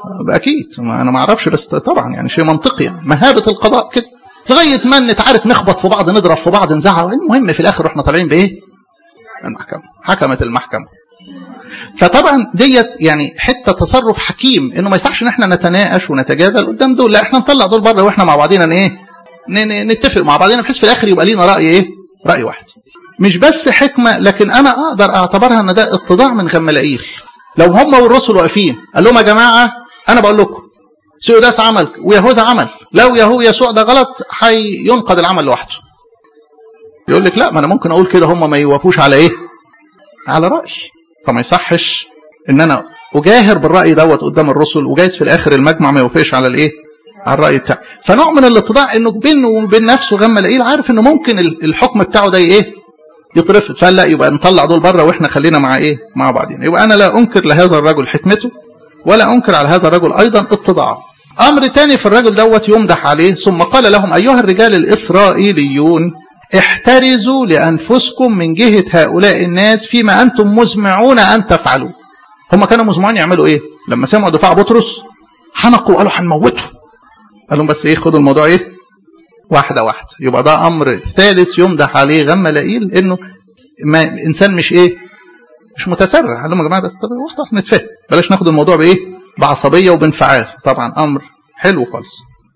اكيد انا ما اعرفش بس طبعا يعني شيء منطقي يعني مهابه القضاء كده لغايه ما نتعارك نخبط في بعض نضرب في بعض نزعق المهم في الاخر احنا طالعين بايه؟ المحكمه حكمت المحكمه فطبعا ديت يعني حته تصرف حكيم انه ما يصحش ان احنا نتناقش ونتجادل قدام دول لا احنا نطلع دول بره واحنا مع بعضينا ايه نتفق مع بعضنا بحيث في الاخر يبقى لينا راي ايه راي واحد مش بس حكمه لكن انا اقدر اعتبرها ان ده اتضاع من غملائيل لو هم والرسل واقفين قال لهم يا جماعه انا بقول لكم سيوداس عمل ويهوذا عمل لو يهو يسوع ده غلط هينقض العمل لوحده يقول لك لا ما انا ممكن اقول كده هم ما يوافوش على ايه على راي فما يصحش ان انا اجاهر بالراي دوت قدام الرسل وجايز في الاخر المجمع ما يوافقش على الايه على الراي بتاعه فنوع من الاتضاع انه بينه وبين نفسه غم لقيل عارف انه ممكن الحكم بتاعه ده ايه يترفض فقال لا يبقى نطلع دول بره واحنا خلينا مع ايه مع بعضين يبقى انا لا انكر لهذا الرجل حكمته ولا انكر على هذا الرجل ايضا اتضاعه امر تاني في الرجل دوت يمدح عليه ثم قال لهم ايها الرجال الاسرائيليون احترزوا لانفسكم من جهه هؤلاء الناس فيما انتم مزمعون ان تفعلوا هم كانوا مزمعين يعملوا ايه لما سمعوا دفاع بطرس حنقوا قالوا هنموته قال لهم بس ايه خدوا الموضوع ايه واحدة واحدة يبقى ده أمر ثالث يمدح عليه غم لئيل إنه ما إنسان مش إيه مش متسرع قال لهم يا جماعة بس طب واحدة واحدة نتفاهم بلاش ناخد الموضوع بإيه بعصبية وبانفعال طبعا أمر حلو خالص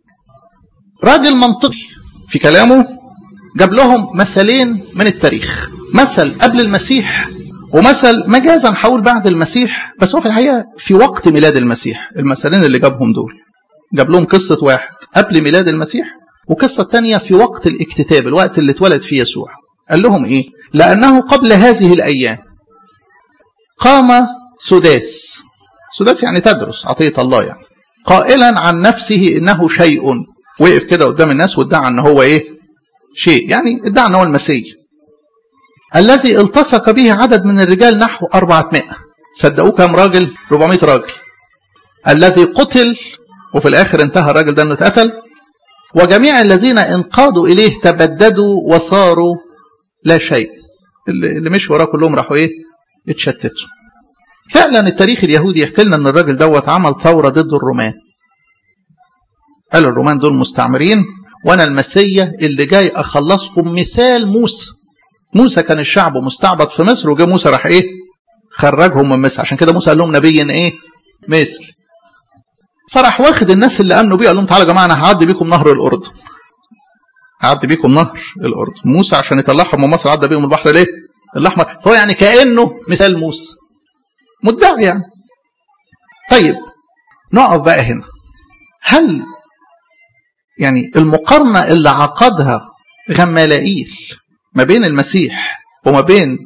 راجل منطقي في كلامه جاب لهم مثلين من التاريخ مثل قبل المسيح ومثل مجازا حول بعد المسيح بس هو في الحقيقة في وقت ميلاد المسيح المثلين اللي جابهم دول جاب لهم قصة واحد قبل ميلاد المسيح وقصة تانية في وقت الاكتتاب الوقت اللي اتولد فيه يسوع قال لهم ايه لأنه قبل هذه الأيام قام سداس سداس يعني تدرس عطية الله يعني قائلا عن نفسه إنه شيء وقف كده قدام الناس وادعى ان هو ايه شيء يعني ادعى ان هو المسيح الذي التصق به عدد من الرجال نحو 400 صدقوه كم راجل 400 راجل الذي قتل وفي الاخر انتهى الراجل ده انه اتقتل وجميع الذين انقادوا اليه تبددوا وصاروا لا شيء اللي مش وراه كلهم راحوا ايه اتشتتوا فعلا التاريخ اليهودي يحكي لنا ان الراجل دوت عمل ثوره ضد الرومان قال الرومان دول مستعمرين وانا المسيا اللي جاي اخلصكم مثال موسى موسى كان الشعب مستعبد في مصر وجا موسى راح ايه خرجهم من مصر عشان كده موسى قال لهم نبي ايه مثل فراح واخد الناس اللي امنوا بيه قال لهم تعالوا يا جماعه انا هعدي بيكم نهر الاردن هعدي بيكم نهر الاردن موسى عشان يطلعهم من مصر عدى بيهم البحر ليه الاحمر فهو يعني كانه مثال موسى مدعي يعني طيب نقف بقى هنا هل يعني المقارنة اللي عقدها غمالائيل ما بين المسيح وما بين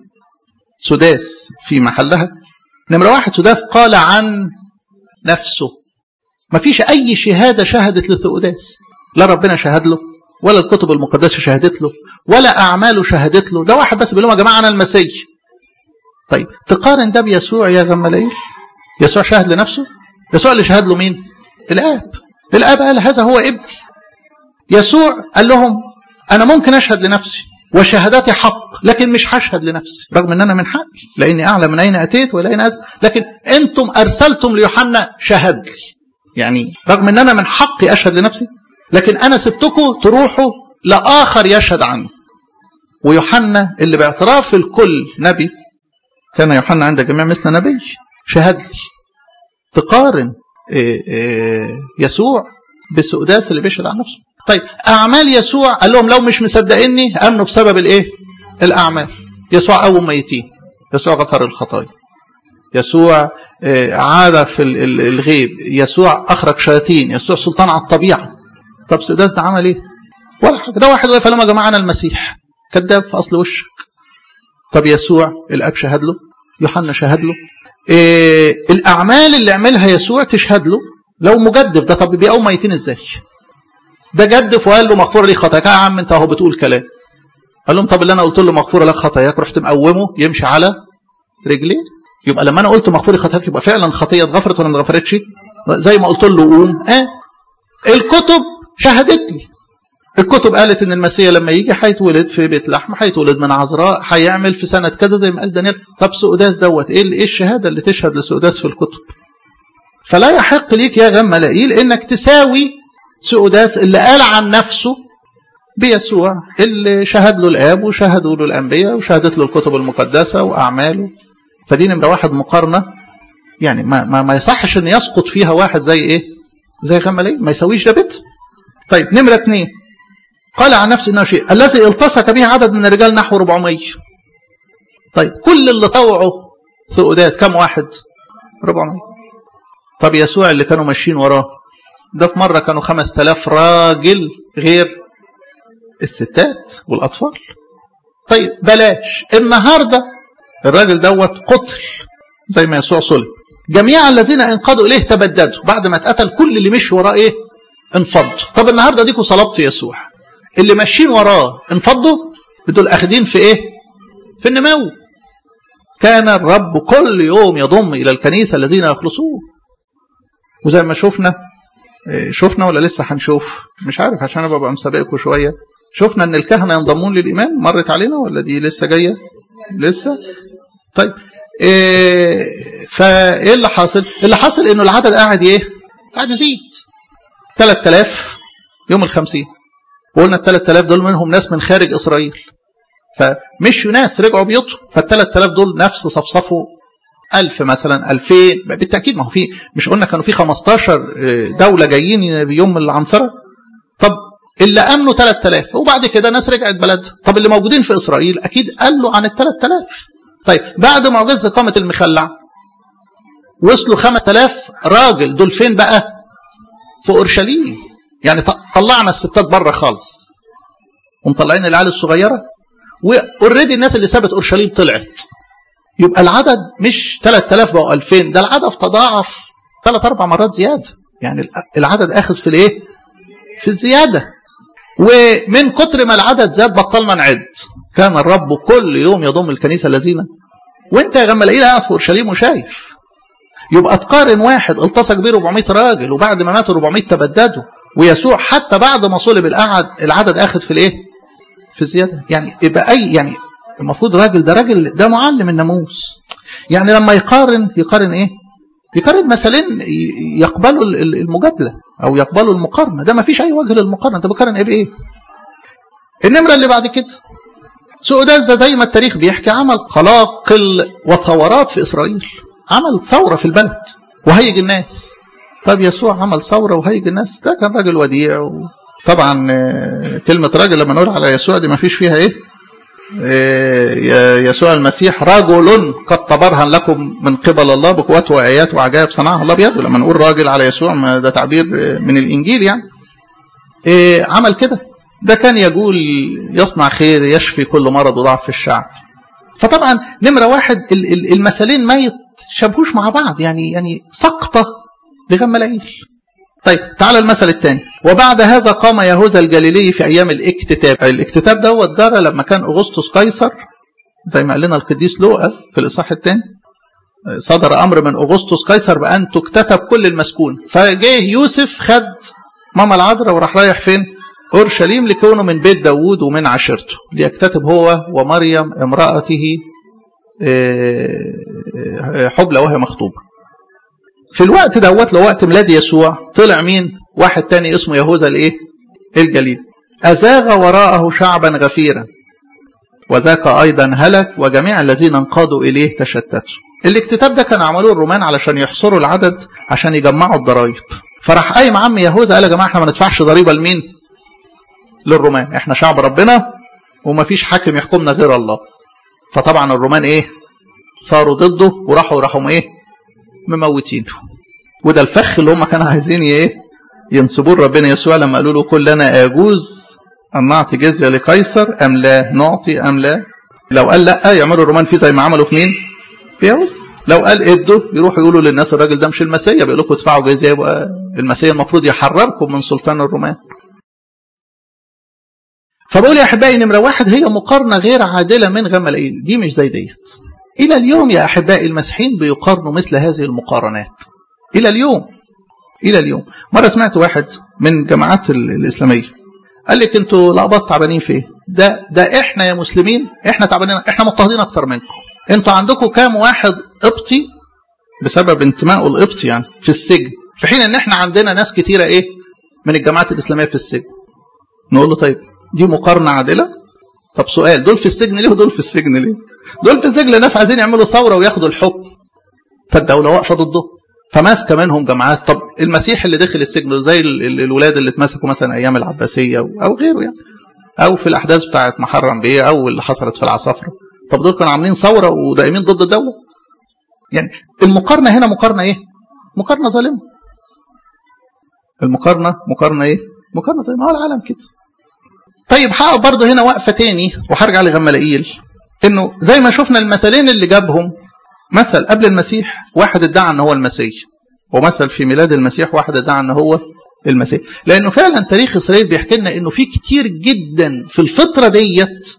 سداس في محلها نمرة واحد سداس قال عن نفسه ما فيش أي شهادة شهدت لثؤداس لا ربنا شهد له ولا الكتب المقدسة شهدت له ولا أعماله شهدت له ده واحد بس بيقول لهم يا جماعة أنا المسيح طيب تقارن ده بيسوع يا غمالائيل يسوع شهد لنفسه يسوع اللي شهد له مين الآب الآب قال هذا هو ابني يسوع قال لهم أنا ممكن أشهد لنفسي وشهادتي حق لكن مش هشهد لنفسي رغم ان انا من حقي لاني اعلم من اين اتيت والى اين أذهب لكن انتم ارسلتم ليوحنا شهد لي يعني رغم ان انا من حقي اشهد لنفسي لكن انا سبتكم تروحوا لاخر يشهد عني ويوحنا اللي باعتراف الكل نبي كان يوحنا عند جميع مثل نبي شهد لي تقارن إيه إيه يسوع بسؤداس اللي بيشهد عن نفسه طيب اعمال يسوع قال لهم لو مش مصدقيني امنوا بسبب الايه الاعمال يسوع قوم ميتين يسوع غفر الخطايا يسوع عارف الغيب يسوع اخرج شياطين يسوع سلطان على الطبيعه طب سؤداس ده عمل ايه ولا حاجه ده واحد واقف قال لهم يا جماعه انا المسيح كذاب في اصل وشك طب يسوع الاب شهد له يوحنا شهد له إيه الاعمال اللي عملها يسوع تشهد له لو مجدف ده طب بيقوم ميتين ازاي ده جدف وقال له مغفور لي خطاياك يا عم انت اهو بتقول كلام قال لهم طب اللي انا قلت له مغفور لك خطاياك رحت مقومه يمشي على رجليه يبقى لما انا قلت مغفور لي خطاياك يبقى فعلا خطيه اتغفرت ولا ما اتغفرتش زي ما قلت له قوم اه الكتب شهدت لي الكتب قالت ان المسيح لما يجي هيتولد في بيت لحم هيتولد من عذراء هيعمل في سنه كذا زي ما قال دانيال طب سؤداس دوت ايه ايه الشهاده اللي تشهد لسؤداس في الكتب فلا يحق ليك يا غملائيل انك تساوي سؤداس اللي قال عن نفسه بيسوع اللي شهد له الاب وشهدوا له الانبياء وشهدت له الكتب المقدسه واعماله فدي نمره واحد مقارنه يعني ما ما, ما يصحش ان يسقط فيها واحد زي ايه؟ زي غملائيل ما يساويش ده بيت طيب نمره اثنين قال عن نفسه انه شيء الذي التصق به عدد من الرجال نحو 400 طيب كل اللي طوعوا سؤداس كم واحد 400 طب يسوع اللي كانوا ماشيين وراه ده في مرة كانوا 5000 راجل غير الستات والأطفال طيب بلاش النهاردة الراجل دوت قتل زي ما يسوع صلب جميع الذين انقادوا إليه تبددوا بعد ما اتقتل كل اللي مشي وراه إيه انفضوا طب النهاردة ديكوا صلبت يسوع اللي ماشيين وراه انفضوا دول اخدين في ايه في النمو كان الرب كل يوم يضم الى الكنيسه الذين يخلصون وزي ما شفنا شفنا ولا لسه هنشوف مش عارف عشان انا ببقى مسابقكم شويه شفنا ان الكهنه ينضمون للايمان مرت علينا ولا دي لسه جايه لسه طيب إيه فايه اللي حاصل اللي حاصل انه العدد قاعد ايه قاعد يزيد 3000 يوم الخمسين وقلنا ال 3000 دول منهم ناس من خارج اسرائيل فمشوا ناس رجعوا بيوتهم فال 3000 دول نفس صفصفوا 1000 مثلا 2000 بالتاكيد ما هو في مش قلنا كانوا في 15 دوله جايين يوم العنصره طب اللي امنوا 3000 وبعد كده ناس رجعت بلدها طب اللي موجودين في اسرائيل اكيد قالوا عن ال 3000 طيب بعد معجزه اقامه المخلع وصلوا 5000 راجل دول فين بقى في اورشليم يعني طلعنا الستات بره خالص ومطلعين العيال الصغيره واوريدي الناس اللي سابت اورشليم طلعت يبقى العدد مش 3000 بقوا 2000 ده العدد تضاعف ثلاث اربع مرات زياده يعني العدد اخذ في الايه؟ في الزياده ومن كتر ما العدد زاد بطلنا نعد كان الرب كل يوم يضم الكنيسه الذين وانت يا غملائيل قاعد في اورشليم وشايف يبقى تقارن واحد التصق بيه 400 راجل وبعد ما ماتوا 400 تبددوا ويسوع حتى بعد ما صلب القعد العدد اخذ في الايه؟ في الزياده يعني يبقى اي يعني المفروض راجل ده راجل ده معلم الناموس يعني لما يقارن يقارن ايه؟ يقارن مثلين يقبلوا المجادله او يقبلوا المقارنه ده ما فيش اي وجه للمقارنه انت بتقارن ايه بايه؟ النمره اللي بعد كده سؤداس ده زي ما التاريخ بيحكي عمل قلاقل وثورات في اسرائيل عمل ثوره في البلد وهيج الناس طب يسوع عمل ثوره وهيج الناس ده كان راجل وديع و... طبعا كلمة راجل لما نقول على يسوع دي ما فيش فيها ايه يسوع المسيح رجل قد تبرهن لكم من قبل الله بقوات وآيات وعجائب صنعها الله بيده لما نقول راجل على يسوع ده تعبير من الإنجيل يعني عمل كده ده كان يقول يصنع خير يشفي كل مرض وضعف في الشعب فطبعا نمرة واحد المثلين ما يتشابهوش مع بعض يعني يعني سقطة لغملائيل طيب تعال المثل الثاني وبعد هذا قام يهوذا الجليلي في ايام الاكتتاب الاكتتاب دوت جرى لما كان اغسطس قيصر زي ما قال لنا القديس لوقا في الاصحاح الثاني صدر امر من اغسطس قيصر بان تكتتب كل المسكون فجه يوسف خد ماما العذراء وراح رايح فين اورشليم لكونه من بيت داوود ومن عشيرته ليكتتب هو ومريم امراته حبلى وهي مخطوبه في الوقت دوت لو وقت ميلاد يسوع طلع مين واحد تاني اسمه يهوذا الايه الجليل أزاغ وراءه شعبا غفيرا وذاك أيضا هلك وجميع الذين انقادوا إليه تشتتوا الاكتتاب ده كان عملوه الرومان علشان يحصروا العدد عشان يجمعوا الضرائب فراح قايم عم يهوذا قال يا جماعه احنا ما ندفعش ضريبه لمين؟ للرومان احنا شعب ربنا ومفيش حاكم يحكمنا غير الله فطبعا الرومان ايه؟ صاروا ضده وراحوا راحوا ايه؟ مموتينه وده الفخ اللي هم كانوا عايزين ايه ينسبوه ربنا يسوع لما قالوا له كلنا اجوز ان نعطي جزيه لقيصر ام لا نعطي ام لا لو قال لا يعملوا الرومان فيه زي ما عملوا في مين في يهوذا لو قال ادوا يروحوا يقولوا للناس الراجل ده مش المسيا بيقول لكم ادفعوا جزيه يبقى المسيا المفروض يحرركم من سلطان الرومان فبقول يا احبائي نمره واحد هي مقارنه غير عادله من غملائيل دي مش زي ديت إلى اليوم يا أحبائي المسيحيين بيقارنوا مثل هذه المقارنات إلى اليوم إلى اليوم مرة سمعت واحد من جماعات الإسلامية قال لك أنتوا لقبات تعبانين في إيه؟ ده ده إحنا يا مسلمين إحنا تعبانين إحنا مضطهدين أكتر منكم أنتوا عندكم كام واحد قبطي بسبب انتمائه القبطي يعني في السجن في حين ان احنا عندنا ناس كتيره ايه من الجماعات الاسلاميه في السجن نقول له طيب دي مقارنه عادله طب سؤال دول في السجن ليه ودول في السجن ليه دول في السجن لناس عايزين يعملوا ثوره وياخدوا الحكم فالدوله واقفه ضده فماسكه منهم جماعات طب المسيح اللي دخل السجن زي الولاد اللي اتمسكوا مثلا ايام العباسيه او غيره يعني او في الاحداث بتاعت محرم بيه او اللي حصلت في العصافره طب دول كانوا عاملين ثوره ودائمين ضد الدوله يعني المقارنه هنا مقارنه ايه مقارنه ظالمه المقارنه مقارنه ايه مقارنه زي ما هو العالم كده طيب هقف برضه هنا وقفه تاني وهرجع لغمالائيل انه زي ما شفنا المثلين اللي جابهم مثل قبل المسيح واحد ادعى ان هو المسيح ومثل في ميلاد المسيح واحد ادعى ان هو المسيح لانه فعلا تاريخ اسرائيل بيحكي لنا انه في كتير جدا في الفتره ديت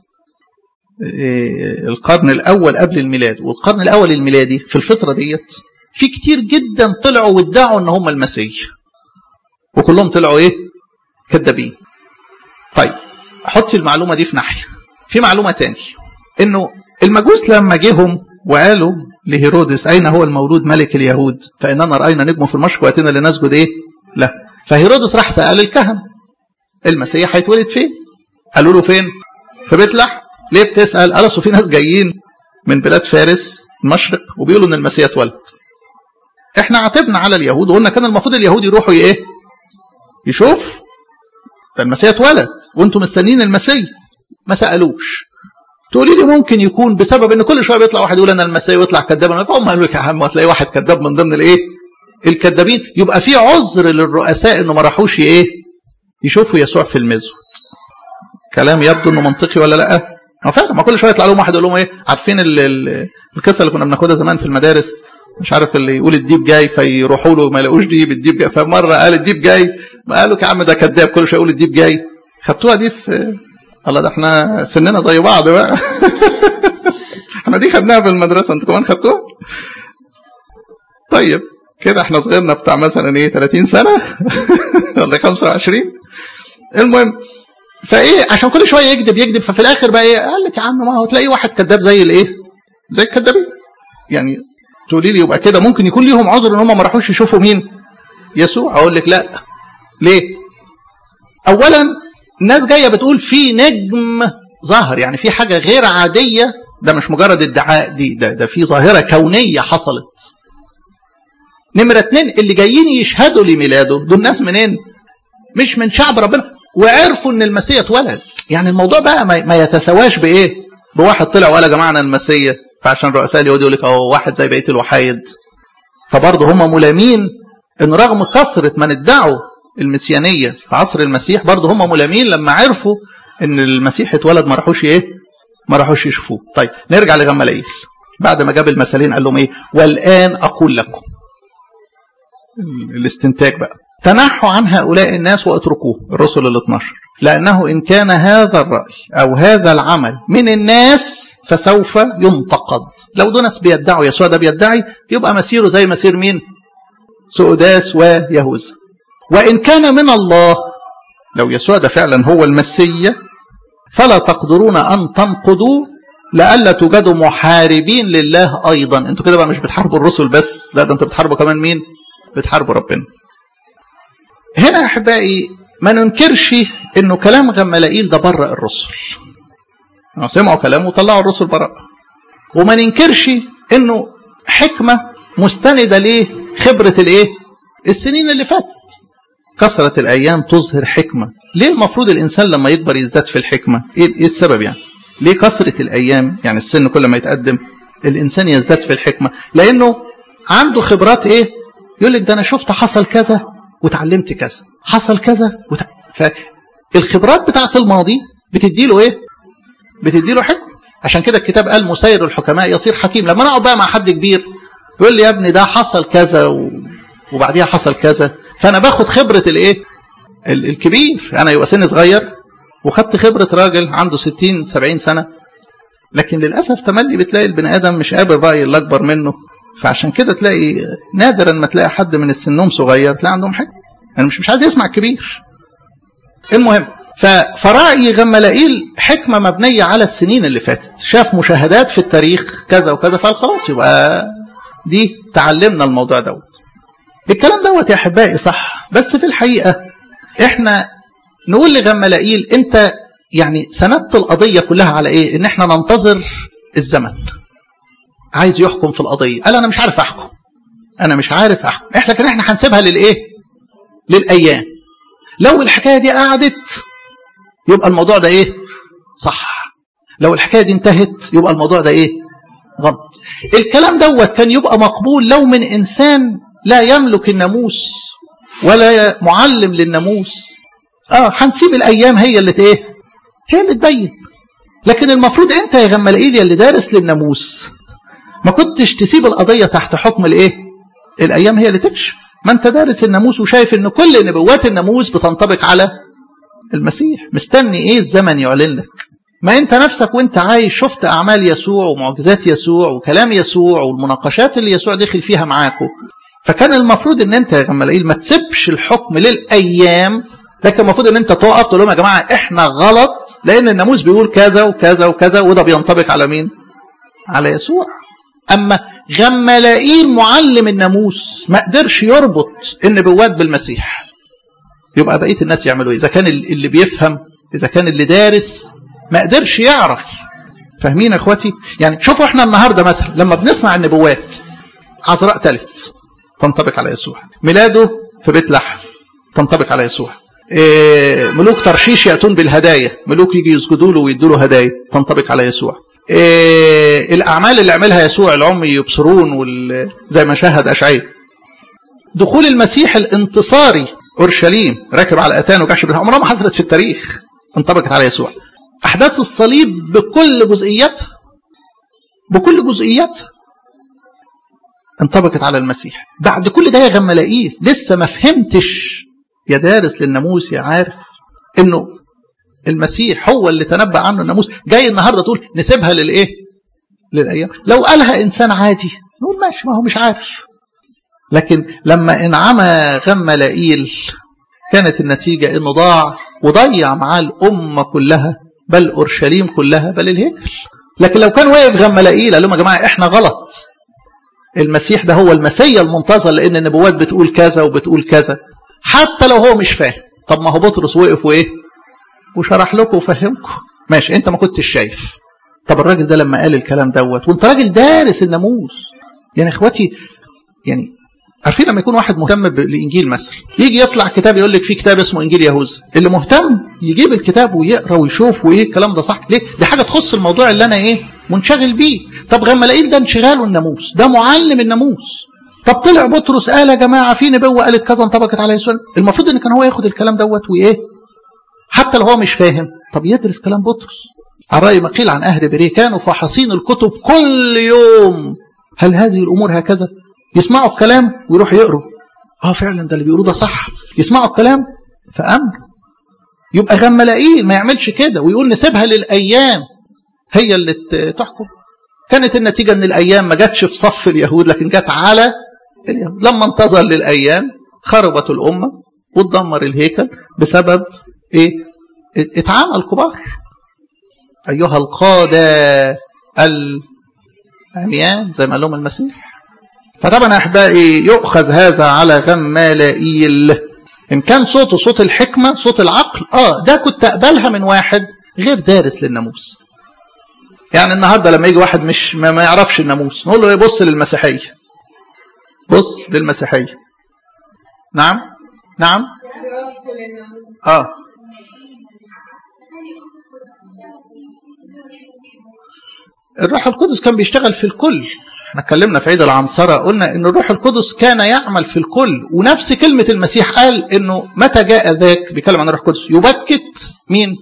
القرن الاول قبل الميلاد والقرن الاول الميلادي في الفتره ديت في كتير جدا طلعوا وادعوا ان هم المسيح وكلهم طلعوا ايه كذابين طيب حط المعلومه دي في ناحيه في معلومه تاني انه المجوس لما جيهم وقالوا لهيرودس اين هو المولود ملك اليهود فاننا راينا نجمه في المشرق واتينا لنسجد ايه لا فهيرودس راح سال الكهنه المسيح هيتولد فين قالوا له فين في بيت لحم ليه بتسال قال اصل في ناس جايين من بلاد فارس المشرق وبيقولوا ان المسيح اتولد احنا عاتبنا على اليهود وقلنا كان المفروض اليهود يروحوا ايه يشوف ده المسيح اتولد وانتم مستنيين المسيح ما سالوش تقولي لي ممكن يكون بسبب ان كل شويه بيطلع واحد يقول انا المسيح ويطلع كذاب فهم قالوا لك يا عم هتلاقي واحد كذاب من ضمن الايه الكذابين يبقى في عذر للرؤساء انه ما راحوش ايه يشوفوا يسوع في المزود كلام يبدو انه منطقي ولا لا هو فعلا ما كل شويه يطلع لهم واحد يقول لهم ايه عارفين ال ال القصه اللي كنا بناخدها زمان في المدارس مش عارف اللي يقول الديب جاي فيروحوا له ما يلاقوش ديب الديب جاي فمره قال الديب جاي ما قالوا يا عم ده كذاب كل شويه يقول الديب جاي خدتوها دي في الله ده احنا سننا زي بعض بقى احنا دي خدناها في المدرسه انتوا كمان خدتوها طيب كده احنا صغيرنا بتاع مثلا ايه 30 سنه ولا 25 المهم فايه عشان كل شويه يكذب يكذب ففي الاخر بقى ايه قال لك يا عم ما هو تلاقي واحد كذاب زي الايه زي الكذابين يعني تقولي لي يبقى كده ممكن يكون ليهم عذر ان هم ما راحوش يشوفوا مين يسوع اقول لك لا ليه اولا الناس جايه بتقول في نجم ظهر يعني في حاجه غير عاديه ده مش مجرد ادعاء دي ده ده في ظاهره كونيه حصلت نمرة اتنين اللي جايين يشهدوا لميلاده دول ناس منين؟ مش من شعب ربنا وعرفوا ان المسيح اتولد يعني الموضوع بقى ما يتساواش بايه؟ بواحد طلع وقال يا جماعه انا المسيح فعشان رؤساء اليهود يقول لك اهو واحد زي بقيه الوحايد فبرضه هم ملامين ان رغم كثره من ادعوا المسيانيه في عصر المسيح برضه هم ملامين لما عرفوا ان المسيح اتولد ما راحوش ايه؟ ما راحوش يشوفوه. طيب نرجع لغماليل بعد ما جاب المثلين قال لهم ايه؟ والان اقول لكم الاستنتاج بقى تنحوا عن هؤلاء الناس واتركوه الرسل ال 12 لأنه إن كان هذا الرأي أو هذا العمل من الناس فسوف ينتقد لو دول ناس بيدعوا يسوع ده بيدعي يبقى مسيره زي مسير مين سؤداس ويهوذا وإن كان من الله لو يسوع ده فعلا هو المسيا فلا تقدرون أن تنقضوا لئلا توجدوا محاربين لله أيضا انتوا كده بقى مش بتحاربوا الرسل بس لا ده انتوا بتحاربوا كمان مين بتحاربوا ربنا هنا يا احبائي ما ننكرش انه كلام غملائيل ده برأ الرسل سمعوا كلامه وطلعوا الرسل براء وما ننكرش انه حكمة مستندة ليه خبرة الايه السنين اللي فاتت كثرة الأيام تظهر حكمة ليه المفروض الإنسان لما يكبر يزداد في الحكمة إيه, إيه السبب يعني ليه كثرة الأيام يعني السن كل ما يتقدم الإنسان يزداد في الحكمة لأنه عنده خبرات إيه يقول لك ده أنا شفت حصل كذا وتعلمت كذا حصل كذا وت... فالخبرات بتاعت الماضي بتدي له ايه بتدي له حكم عشان كده الكتاب قال مسير الحكماء يصير حكيم لما نقعد بقى مع حد كبير يقول لي يا ابني ده حصل كذا و... وبعديها حصل كذا فانا باخد خبره الايه ال... الكبير انا يبقى سن صغير وخدت خبره راجل عنده 60 70 سنه لكن للاسف تملي بتلاقي البني ادم مش قابل راي اللي اكبر منه فعشان كده تلاقي نادرا ما تلاقي حد من السنهم صغير تلاقي عندهم حكمه يعني مش مش عايز يسمع الكبير المهم فرأي غملائيل حكمة مبنية على السنين اللي فاتت شاف مشاهدات في التاريخ كذا وكذا فقال خلاص يبقى دي تعلمنا الموضوع دوت الكلام دوت يا احبائي صح بس في الحقيقه احنا نقول لغملائيل انت يعني سندت القضيه كلها على ايه ان احنا ننتظر الزمن عايز يحكم في القضيه قال انا مش عارف احكم انا مش عارف احكم احنا لكن احنا هنسيبها للايه للايام لو الحكايه دي قعدت يبقى الموضوع ده ايه صح لو الحكايه دي انتهت يبقى الموضوع ده ايه غلط الكلام دوت كان يبقى مقبول لو من انسان لا يملك الناموس ولا معلم للناموس اه هنسيب الايام هي اللي ايه هي اللي تبين لكن المفروض انت يا غمالائيل اللي دارس للناموس ما كنتش تسيب القضيه تحت حكم الايه الايام هي اللي تكشف ما انت دارس الناموس وشايف ان كل نبوات الناموس بتنطبق على المسيح مستني ايه الزمن يعلن لك ما انت نفسك وانت عايش شفت اعمال يسوع ومعجزات يسوع وكلام يسوع والمناقشات اللي يسوع دخل فيها معاكم فكان المفروض ان انت يا غمالائيل ما تسيبش الحكم للايام لكن المفروض ان انت تقف تقول لهم يا جماعه احنا غلط لان الناموس بيقول كذا وكذا وكذا وده بينطبق على مين؟ على يسوع. اما غمالائيل معلم الناموس ما قدرش يربط النبوات بالمسيح. يبقى بقيه الناس يعملوا ايه؟ اذا كان اللي بيفهم اذا كان اللي دارس ما قدرش يعرف. فاهمين يا اخواتي؟ يعني شوفوا احنا النهارده مثلا لما بنسمع النبوات عذراء تلت تنطبق على يسوع. ميلاده في بيت لحم تنطبق على يسوع. إيه ملوك ترشيش يأتون بالهدايا ملوك يجي يسجدوا له ويدوا له هدايا تنطبق على يسوع إيه الأعمال اللي عملها يسوع العمي يبصرون وال... زي ما شاهد أشعياء دخول المسيح الانتصاري أورشليم راكب على أتان وجحش بتاع عمرها ما حصلت في التاريخ انطبقت على يسوع أحداث الصليب بكل جزئياتها بكل جزئياتها انطبقت على المسيح بعد كل ده يا غملائيل لسه ما فهمتش يا دارس للناموس يا عارف انه المسيح هو اللي تنبأ عنه الناموس جاي النهارده تقول نسيبها للايه؟ للايام لو قالها انسان عادي نقول ماشي ما هو مش عارف لكن لما انعمى غملائيل كانت النتيجه انه ضاع وضيع معاه الامه كلها بل اورشليم كلها بل الهيكل لكن لو كان واقف غملائيل قال لهم يا جماعه احنا غلط المسيح ده هو المسيا المنتظر لان النبوات بتقول كذا وبتقول كذا حتى لو هو مش فاهم طب ما هو بطرس وقف وايه وشرح لكم وفهمكم ماشي انت ما كنتش شايف طب الراجل ده لما قال الكلام دوت وانت راجل دارس الناموس يعني اخواتي يعني عارفين لما يكون واحد مهتم بالانجيل مثلا يجي يطلع كتاب يقول لك في كتاب اسمه انجيل يهوذا اللي مهتم يجيب الكتاب ويقرا ويشوف وايه الكلام ده صح ليه دي حاجه تخص الموضوع اللي انا ايه منشغل بيه طب غملائيل ده انشغاله الناموس ده معلم الناموس طب طلع بطرس قال يا جماعه في نبوه قالت كذا انطبقت على يسوع المفروض ان كان هو ياخد الكلام دوت وايه حتى لو هو مش فاهم طب يدرس كلام بطرس على راي ما قيل عن اهل بريه كانوا فاحصين الكتب كل يوم هل هذه الامور هكذا يسمعوا الكلام ويروحوا يقروا اه فعلا ده اللي بيقولوه ده صح يسمعوا الكلام فامر يبقى غملائيل ما يعملش كده ويقول نسيبها للايام هي اللي تحكم كانت النتيجة أن الأيام ما جاتش في صف اليهود لكن جت على اليهود لما انتظر للأيام خربت الأمة وتدمر الهيكل بسبب إيه؟ اتعامل الكبار أيها القادة العميان زي ما قال لهم المسيح فطبعا أحبائي يؤخذ هذا على غمالائيل إن كان صوته صوت الحكمة صوت العقل آه ده كنت أقبلها من واحد غير دارس للناموس يعني النهارده لما يجي واحد مش ما, ما يعرفش الناموس نقول له بص للمسيحيه بص للمسيحيه نعم نعم اه الروح القدس كان بيشتغل في الكل احنا اتكلمنا في عيد العنصرة قلنا ان الروح القدس كان يعمل في الكل ونفس كلمة المسيح قال انه متى جاء ذاك بيتكلم عن الروح القدس يبكت مين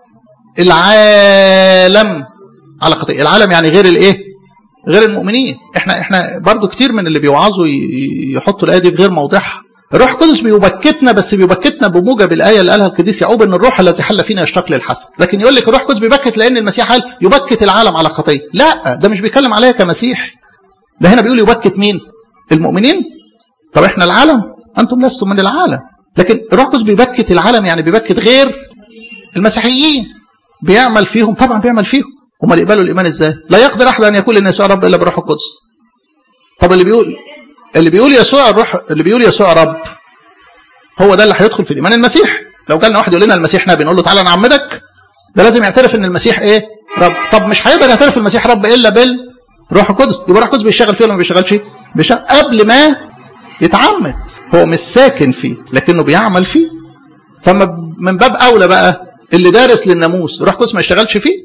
العالم على خطيئة العالم يعني غير الايه غير المؤمنين احنا احنا برضو كتير من اللي بيوعظوا يحطوا الايه دي في غير موضعها الروح القدس بيبكتنا بس بيبكتنا بموجب الايه اللي قالها القديس يعقوب ان الروح الذي حل فينا يشتاق للحسن لكن يقول لك الروح القدس بيبكت لان المسيح قال يبكت العالم على خطيه لا ده مش بيتكلم عليا كمسيحي ده هنا بيقول يبكت مين المؤمنين طب احنا العالم انتم لستم من العالم لكن الروح القدس بيبكت العالم يعني بيبكت غير المسيحيين بيعمل فيهم طبعا بيعمل فيهم هم يقبلوا الايمان ازاي لا يقدر احد ان يقول ان يسوع رب الا بالروح القدس طب اللي بيقول اللي بيقول يسوع الروح اللي بيقول يسوع رب هو ده اللي هيدخل في الايمان المسيح لو جالنا واحد يقول لنا المسيح نبي نقول له تعالى نعمدك ده لازم يعترف ان المسيح ايه رب طب مش هيقدر يعترف المسيح رب الا بالروح القدس يبقى الروح القدس بيشتغل فيه ولا ما بيشتغلش بيشتغل قبل ما يتعمد هو مش ساكن فيه لكنه بيعمل فيه فما من باب اولى بقى اللي دارس للناموس الروح القدس ما يشتغلش فيه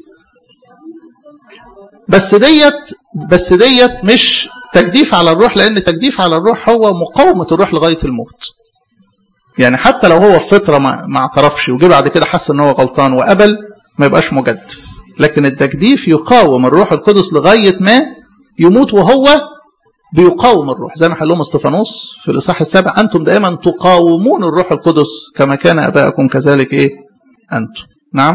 بس ديت بس ديت مش تجديف على الروح لان تجديف على الروح هو مقاومه الروح لغايه الموت يعني حتى لو هو في فتره ما, ما اعترفش وجه بعد كده حس ان هو غلطان وقبل ما يبقاش مجدف لكن التجديف يقاوم الروح القدس لغايه ما يموت وهو بيقاوم الروح زي ما قال لهم استفانوس في الاصحاح السابع انتم دائما تقاومون الروح القدس كما كان اباءكم كذلك ايه انتم نعم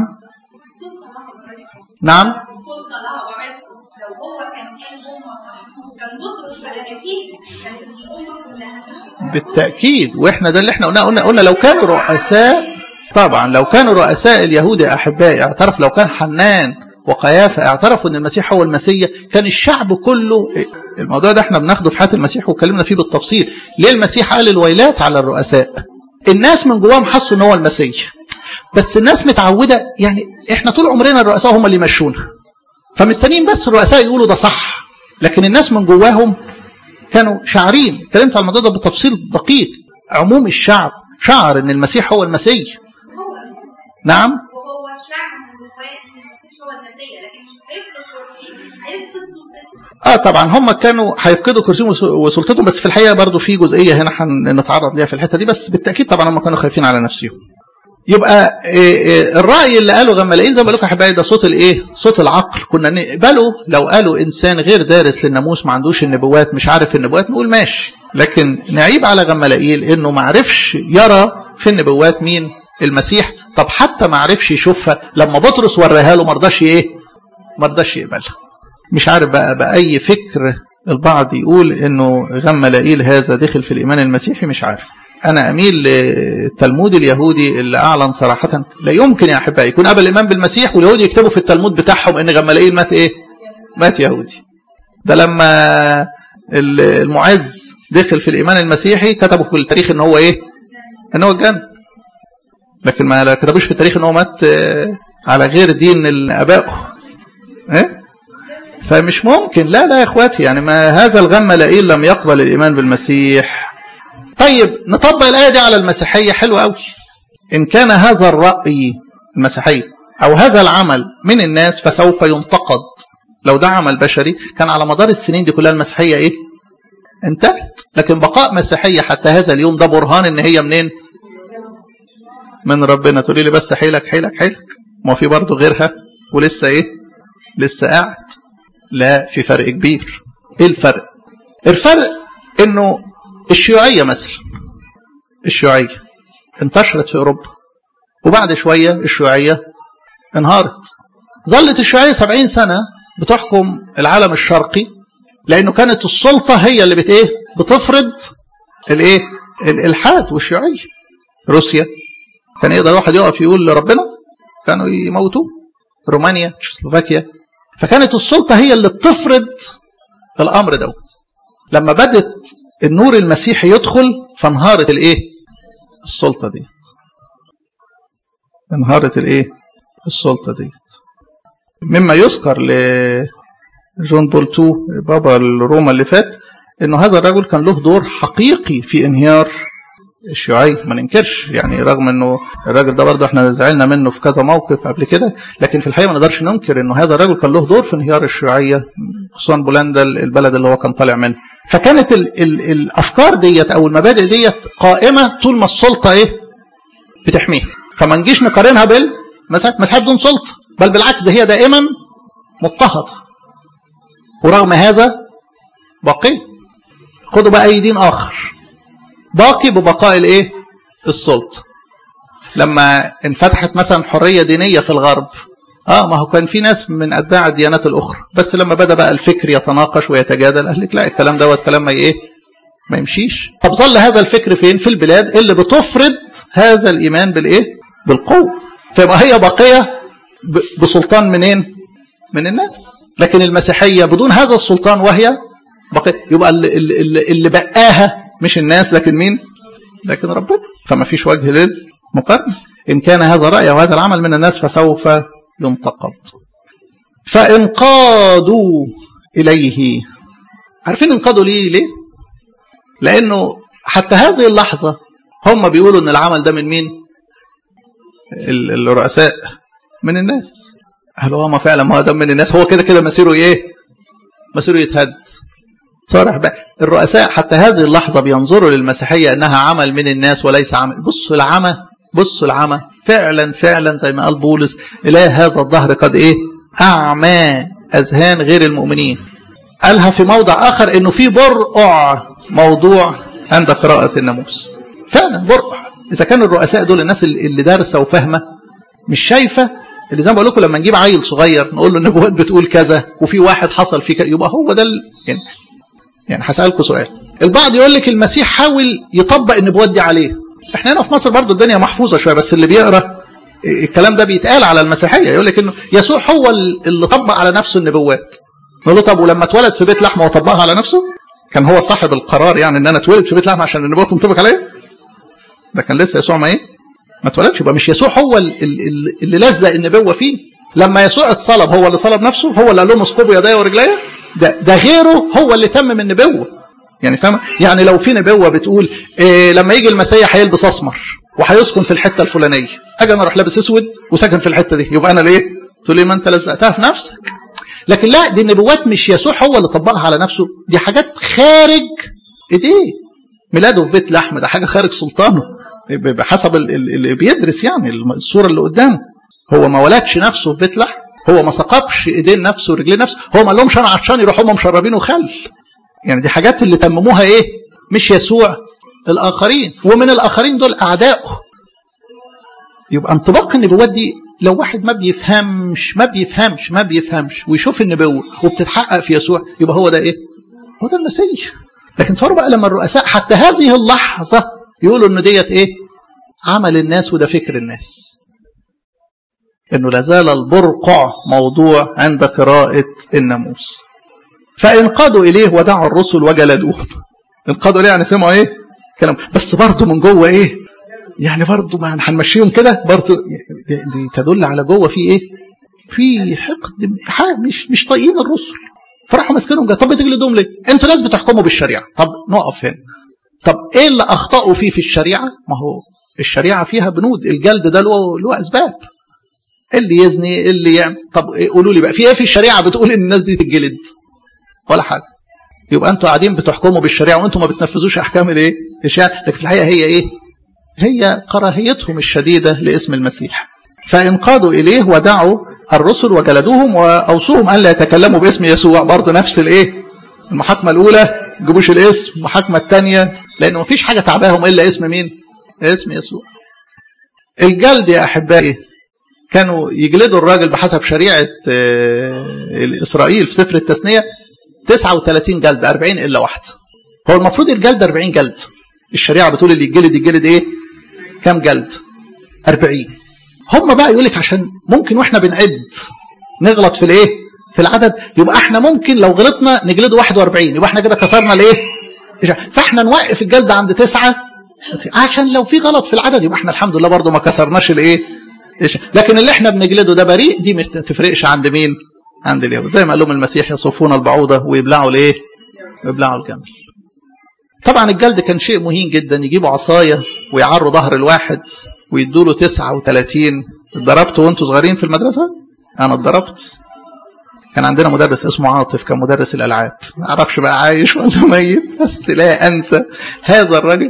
نعم السلطه لها ورث لو هو كان قال هم صح كان بطرس بقى اكيد كانت الامه كلها مش بالتاكيد واحنا ده اللي احنا قلنا قلنا قلنا لو كانوا رؤساء طبعا لو كانوا رؤساء اليهود يا احبائي اعترف لو كان حنان وقيافه اعترفوا ان المسيح هو المسيح كان الشعب كله الموضوع ده احنا بناخده في حياه المسيح واتكلمنا فيه بالتفصيل ليه المسيح قال الويلات على الرؤساء الناس من جواهم حسوا ان هو المسيح بس الناس متعوده يعني احنا طول عمرنا الرؤساء هم اللي يمشونا فمستنيين بس الرؤساء يقولوا ده صح لكن الناس من جواهم كانوا شاعرين اتكلمت على الموضوع ده بتفصيل دقيق عموم الشعب شعر ان المسيح هو المسيح نعم وهو شعب من جواه ان المسيح هو المسيح لكن مش هيفقد كرسيه هيفقد سلطته اه طبعا هم كانوا هيفقدوا كرسيهم وس- وسلطتهم بس في الحقيقه برضو في جزئيه هنا هنتعرض ليها في الحته دي بس بالتاكيد طبعا هم كانوا خايفين على نفسهم يبقى إيه إيه الراي اللي قاله غمالين زي ما بقول لكم يا حبايبي ده صوت الايه؟ صوت العقل كنا نقبله لو قالوا انسان غير دارس للناموس ما عندوش النبوات مش عارف النبوات نقول ماشي لكن نعيب على غمالائيل انه ما عرفش يرى في النبوات مين المسيح طب حتى ما عرفش يشوفها لما بطرس وراها له ما رضاش ايه؟ ما رضاش يقبلها مش عارف بقى بأي فكر البعض يقول انه غمالائيل هذا دخل في الايمان المسيحي مش عارف انا اميل للتلمود اليهودي اللي اعلن صراحه لا يمكن يا احبائي يكون قبل الايمان بالمسيح واليهود يكتبوا في التلمود بتاعهم ان غمالائيل مات ايه مات يهودي ده لما المعز دخل في الايمان المسيحي كتبوا في التاريخ ان هو ايه ان هو اتجنن لكن ما كتبوش في التاريخ ان هو مات آه، على غير دين ابائه ايه فمش ممكن لا لا يا اخواتي يعني ما هذا الغملائيل لم يقبل الايمان بالمسيح طيب نطبق الايه دي على المسيحيه حلو قوي ان كان هذا الراي المسيحيه او هذا العمل من الناس فسوف ينتقد لو ده عمل بشري كان على مدار السنين دي كلها المسيحيه ايه انتهت لكن بقاء مسيحيه حتى هذا اليوم ده برهان ان هي منين من ربنا تقولي لي بس حيلك حيلك حيلك ما في برضه غيرها ولسه ايه لسه قاعد لا في فرق كبير ايه الفرق الفرق انه الشيوعية مثلا الشيوعية انتشرت في اوروبا وبعد شوية الشيوعية انهارت ظلت الشيوعية سبعين سنة بتحكم العالم الشرقي لانه كانت السلطة هي اللي بت ايه بتفرض الايه الالحاد والشيوعية روسيا كان يقدر واحد يقف يقول لربنا كانوا يموتوه رومانيا تشيكوسلوفاكيا فكانت السلطة هي اللي بتفرض الأمر دوت لما بدت النور المسيحي يدخل فانهارت الايه السلطة ديت انهارت الايه السلطة ديت مما يذكر لجون بول تو بابا الروما اللي فات انه هذا الرجل كان له دور حقيقي في انهيار الشيوعية ما ننكرش يعني رغم انه الراجل ده برضه احنا زعلنا منه في كذا موقف قبل كده لكن في الحقيقة ما نقدرش ننكر انه هذا الرجل كان له دور في انهيار الشيوعية خصوصا بولندا البلد اللي هو كان طالع منه فكانت ال ال الافكار ديت او المبادئ ديت قائمة طول ما السلطة ايه بتحميها فما نجيش نقارنها بالمساحات مساحات بدون سلطة بل بالعكس ده هي دائما مضطهدة ورغم هذا باقي خدوا بقى اي دين اخر باقي ببقاء الايه السلطه لما انفتحت مثلا حريه دينيه في الغرب اه ما هو كان في ناس من اتباع الديانات الاخرى بس لما بدا بقى الفكر يتناقش ويتجادل قال لك لا الكلام دوت كلام ما ايه ما يمشيش طب ظل هذا الفكر فين في البلاد اللي بتفرض هذا الايمان بالايه بالقوه فيبقى هي باقيه بسلطان منين من الناس لكن المسيحيه بدون هذا السلطان وهي بقي يبقى اللي, اللي, اللي بقاها مش الناس لكن مين لكن ربنا فما فيش وجه للمقارنة إن كان هذا رأي وهذا العمل من الناس فسوف ينتقد فانقادوا إليه عارفين انقادوا ليه ليه لأنه حتى هذه اللحظة هم بيقولوا ان العمل ده من مين الرؤساء من الناس هل هو ما فعلا ما هو ده من الناس هو كده كده مسيره ايه مسيره يتهد صارح بقى الرؤساء حتى هذه اللحظة بينظروا للمسيحية انها عمل من الناس وليس عمل بصوا العمى بصوا العمى فعلا فعلا زي ما قال بولس اله هذا الظهر قد ايه اعمى اذهان غير المؤمنين قالها في موضع اخر انه في برقع موضوع عند قراءة الناموس فعلا برقع اذا كان الرؤساء دول الناس اللي دارسه وفاهمه مش شايفه اللي زي ما بقول لكم لما نجيب عيل صغير نقول له النبوات بتقول كذا وفي واحد حصل فيه كذا يبقى هو ده ال... يعني يعني هسالكم سؤال البعض يقول لك المسيح حاول يطبق النبوات دي عليه احنا هنا في مصر برضو الدنيا محفوظه شويه بس اللي بيقرا الكلام ده بيتقال على المسيحيه يقول لك انه يسوع هو اللي طبق على نفسه النبوات نقول له طب ولما اتولد في بيت لحم هو طبقها على نفسه كان هو صاحب القرار يعني ان انا اتولد في بيت لحم عشان النبوات تنطبق عليا ده كان لسه يسوع ما ايه ما اتولدش يبقى مش يسوع هو اللي لزق النبوه فيه لما يسوع اتصلب هو اللي صلب نفسه هو اللي قال لهم اسكبوا يداي ورجليا ده ده غيره هو اللي تمم النبوه يعني فاهم يعني لو في نبوه بتقول إيه لما يجي المسيح هيلبس اسمر وهيسكن في الحته الفلانيه اجي انا اروح لابس اسود وساكن في الحته دي يبقى انا ليه تقول لي ما انت لزقتها في نفسك لكن لا دي النبوات مش يسوع هو اللي طبقها على نفسه دي حاجات خارج ايديه ميلاده في بيت لحم ده حاجه خارج سلطانه بحسب اللي بيدرس يعني الصوره اللي قدامه هو ما ولدش نفسه في بيت لحم هو ما سقبش ايدين نفسه ورجلين نفسه هو ما لهمش انا عطشان يروحوا هم مشربينه خل يعني دي حاجات اللي تمموها ايه مش يسوع الاخرين ومن الاخرين دول اعدائه يبقى انطباق النبوات دي لو واحد ما بيفهمش ما بيفهمش ما بيفهمش ويشوف النبوه وبتتحقق في يسوع يبقى هو ده ايه هو ده المسيح لكن صاروا بقى لما الرؤساء حتى هذه اللحظة يقولوا ان ديت ايه عمل الناس وده فكر الناس انه لازال البرقع موضوع عند قراءة الناموس فانقادوا اليه ودعوا الرسل وجلدوهم انقادوا ليه يعني سمعوا ايه كلام بس برضه من جوه ايه يعني برضه ما هنمشيهم كده برضه دي, دي تدل على جوه في ايه في حقد مش مش طايقين الرسل فراحوا ماسكينهم طب بتجلدوهم ليه؟ انتوا ناس بتحكموا بالشريعه طب نقف هنا طب ايه اللي اخطاوا فيه في الشريعه؟ ما هو الشريعه فيها بنود الجلد ده له له اسباب اللي يزني اللي يعمل طب قولوا لي بقى في ايه في الشريعه بتقول ان الناس دي تتجلد؟ ولا حاجه يبقى انتوا قاعدين بتحكموا بالشريعه وانتوا ما بتنفذوش احكام الايه؟ الشريعه لكن في الحقيقه هي ايه؟ هي كراهيتهم الشديده لاسم المسيح فانقادوا اليه ودعوا الرسل وجلدوهم واوصوهم الا يتكلموا باسم يسوع برضه نفس الايه المحاكمه الاولى جيبوش الاسم المحاكمه الثانيه لانه مفيش حاجه تعباهم الا اسم مين اسم يسوع الجلد يا احبائي كانوا يجلدوا الراجل بحسب شريعه اسرائيل في سفر التثنيه 39 جلد 40 الا واحده هو المفروض الجلد 40 جلد الشريعه بتقول اللي يتجلد يتجلد ايه كام جلد 40 هم بقى يقول لك عشان ممكن واحنا بنعد نغلط في الايه في العدد يبقى احنا ممكن لو غلطنا نجلده 41 يبقى احنا كده كسرنا الايه فاحنا نوقف الجلد عند تسعة عشان لو في غلط في العدد يبقى احنا الحمد لله برضو ما كسرناش الايه لكن اللي احنا بنجلده ده بريء دي ما تفرقش عند مين عند اليهود زي ما قال لهم المسيح يصفون البعوضة ويبلعوا الايه ويبلعوا الجمل طبعا الجلد كان شيء مهين جدا يجيبوا عصاية ويعروا ظهر الواحد ويدوا له 39 اتضربتوا وانتوا صغيرين في المدرسة انا اتضربت كان عندنا مدرس اسمه عاطف كان مدرس الالعاب ما اعرفش بقى عايش ولا ميت بس لا انسى هذا الرجل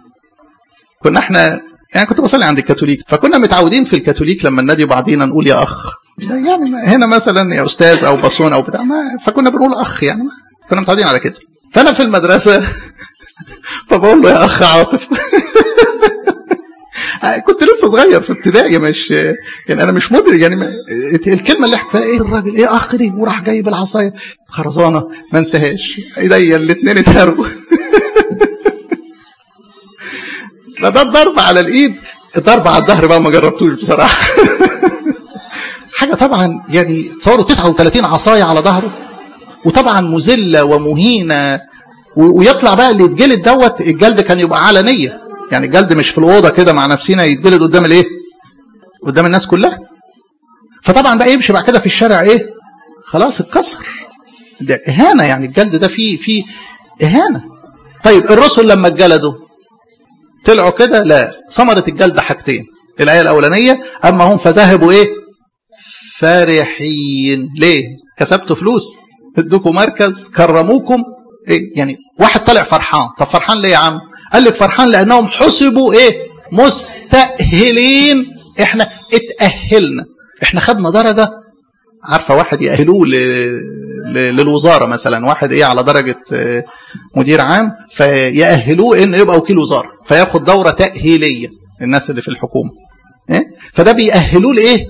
كنا احنا يعني كنت بصلي عند الكاثوليك فكنا متعودين في الكاثوليك لما ننادي بعضينا نقول يا اخ يعني هنا مثلا يا استاذ او بصون او بتاع ما فكنا بنقول اخ يعني ما كنا متعودين على كده فانا في المدرسه فبقول له يا اخ عاطف كنت لسه صغير في ابتدائي مش يعني انا مش مدرك يعني الكلمه اللي احنا ايه الراجل ايه اخ دي وراح جايب العصايه خرزانه ما انساهاش ايديا الاثنين اتهروا فده الضرب على الايد الضرب على الظهر بقى ما جربتوش بصراحه حاجه طبعا يعني تصوروا 39 عصايه على ظهره وطبعا مذله ومهينه ويطلع بقى اللي يتجلد دوت الجلد كان يبقى علنيه يعني الجلد مش في الاوضه كده مع نفسنا يتجلد قدام الايه؟ قدام الناس كلها فطبعا بقى يمشي بعد كده في الشارع ايه؟ خلاص اتكسر ده اهانه يعني الجلد ده فيه فيه اهانه طيب الرسل لما اتجلدوا طلعوا كده لا ثمره الجلد حاجتين الايه الاولانيه اما هم فذهبوا ايه؟ فرحين ليه؟ كسبتوا فلوس ادوكم مركز كرموكم ايه يعني واحد طلع فرحان طب فرحان ليه يا عم قال لك فرحان لانهم حسبوا ايه مستأهلين احنا اتأهلنا احنا خدنا درجة عارفة واحد يأهلوه ل... ل... للوزارة مثلا واحد ايه على درجة مدير عام فيأهلوه انه يبقى وكيل وزارة فياخد دورة تأهيلية للناس اللي في الحكومة إيه؟ فده بيأهلوه لايه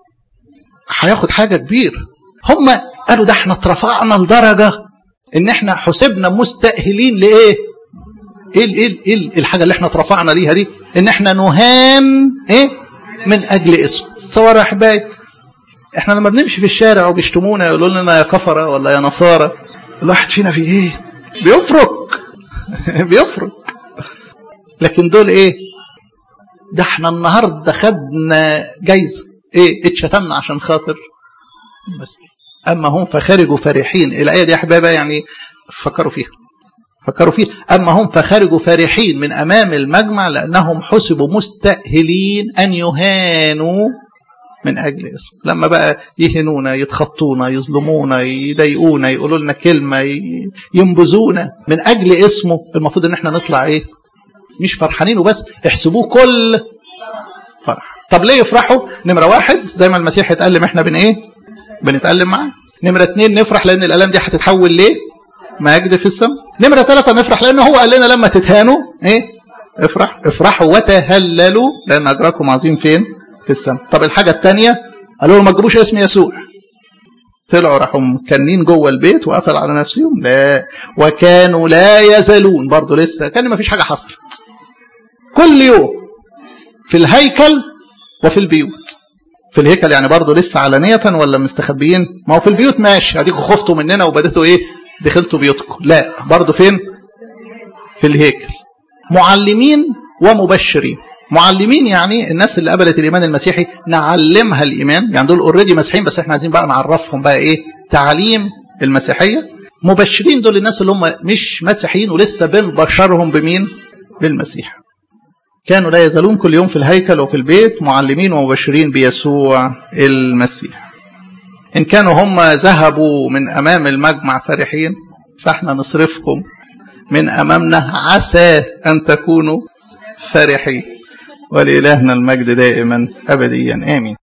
هياخد حاجة كبيرة هم قالوا ده احنا اترفعنا لدرجة ان احنا حسبنا مستأهلين لايه ايه ال ايه, إيه الحاجه اللي احنا اترفعنا ليها دي ان احنا نهان ايه من اجل اسم تصور يا احبائي احنا لما بنمشي في الشارع وبيشتمونا يقولوا لنا يا كفره ولا يا نصارى الواحد فينا في ايه بيفرك بيفرك لكن دول ايه ده احنا النهارده خدنا جايزه ايه اتشتمنا عشان خاطر بس اما هم فخرجوا فرحين الايه دي يا احبابي يعني فكروا فيها فكروا فيه أما هم فخرجوا فرحين من أمام المجمع لأنهم حسبوا مستأهلين أن يهانوا من أجل اسم لما بقى يهنونا يتخطونا يظلمونا يضايقونا يقولوا لنا كلمة ينبذونا من أجل اسمه المفروض إن احنا نطلع إيه مش فرحانين وبس احسبوه كل فرح طب ليه يفرحوا نمرة واحد زي ما المسيح اتألم احنا بن ايه بنتألم معاه نمرة اتنين نفرح لأن الألام دي هتتحول ليه مجد في السماء نمرة ثلاثة نفرح لأنه هو قال لنا لما تتهانوا إيه افرح افرحوا وتهللوا لأن أجركم عظيم فين في السماء طب الحاجة الثانية قالوا له ما تجيبوش اسم يسوع طلعوا راحوا مكنين جوه البيت وقفل على نفسهم لا وكانوا لا يزالون برضه لسه كان ما فيش حاجة حصلت كل يوم في الهيكل وفي البيوت في الهيكل يعني برضه لسه علانية ولا مستخبيين ما هو في البيوت ماشي اديكوا خفتوا مننا وبدأتوا ايه دخلتوا بيوتكم لا برضه فين في الهيكل معلمين ومبشرين معلمين يعني الناس اللي قبلت الايمان المسيحي نعلمها الايمان يعني دول اوريدي مسيحيين بس احنا عايزين بقى نعرفهم بقى ايه تعليم المسيحيه مبشرين دول الناس اللي هم مش مسيحيين ولسه بنبشرهم بمين بالمسيح كانوا لا يزالون كل يوم في الهيكل وفي البيت معلمين ومبشرين بيسوع المسيح إن كانوا هم ذهبوا من أمام المجمع فرحين فإحنا نصرفكم من أمامنا عسى أن تكونوا فرحين ولإلهنا المجد دائما أبديا آمين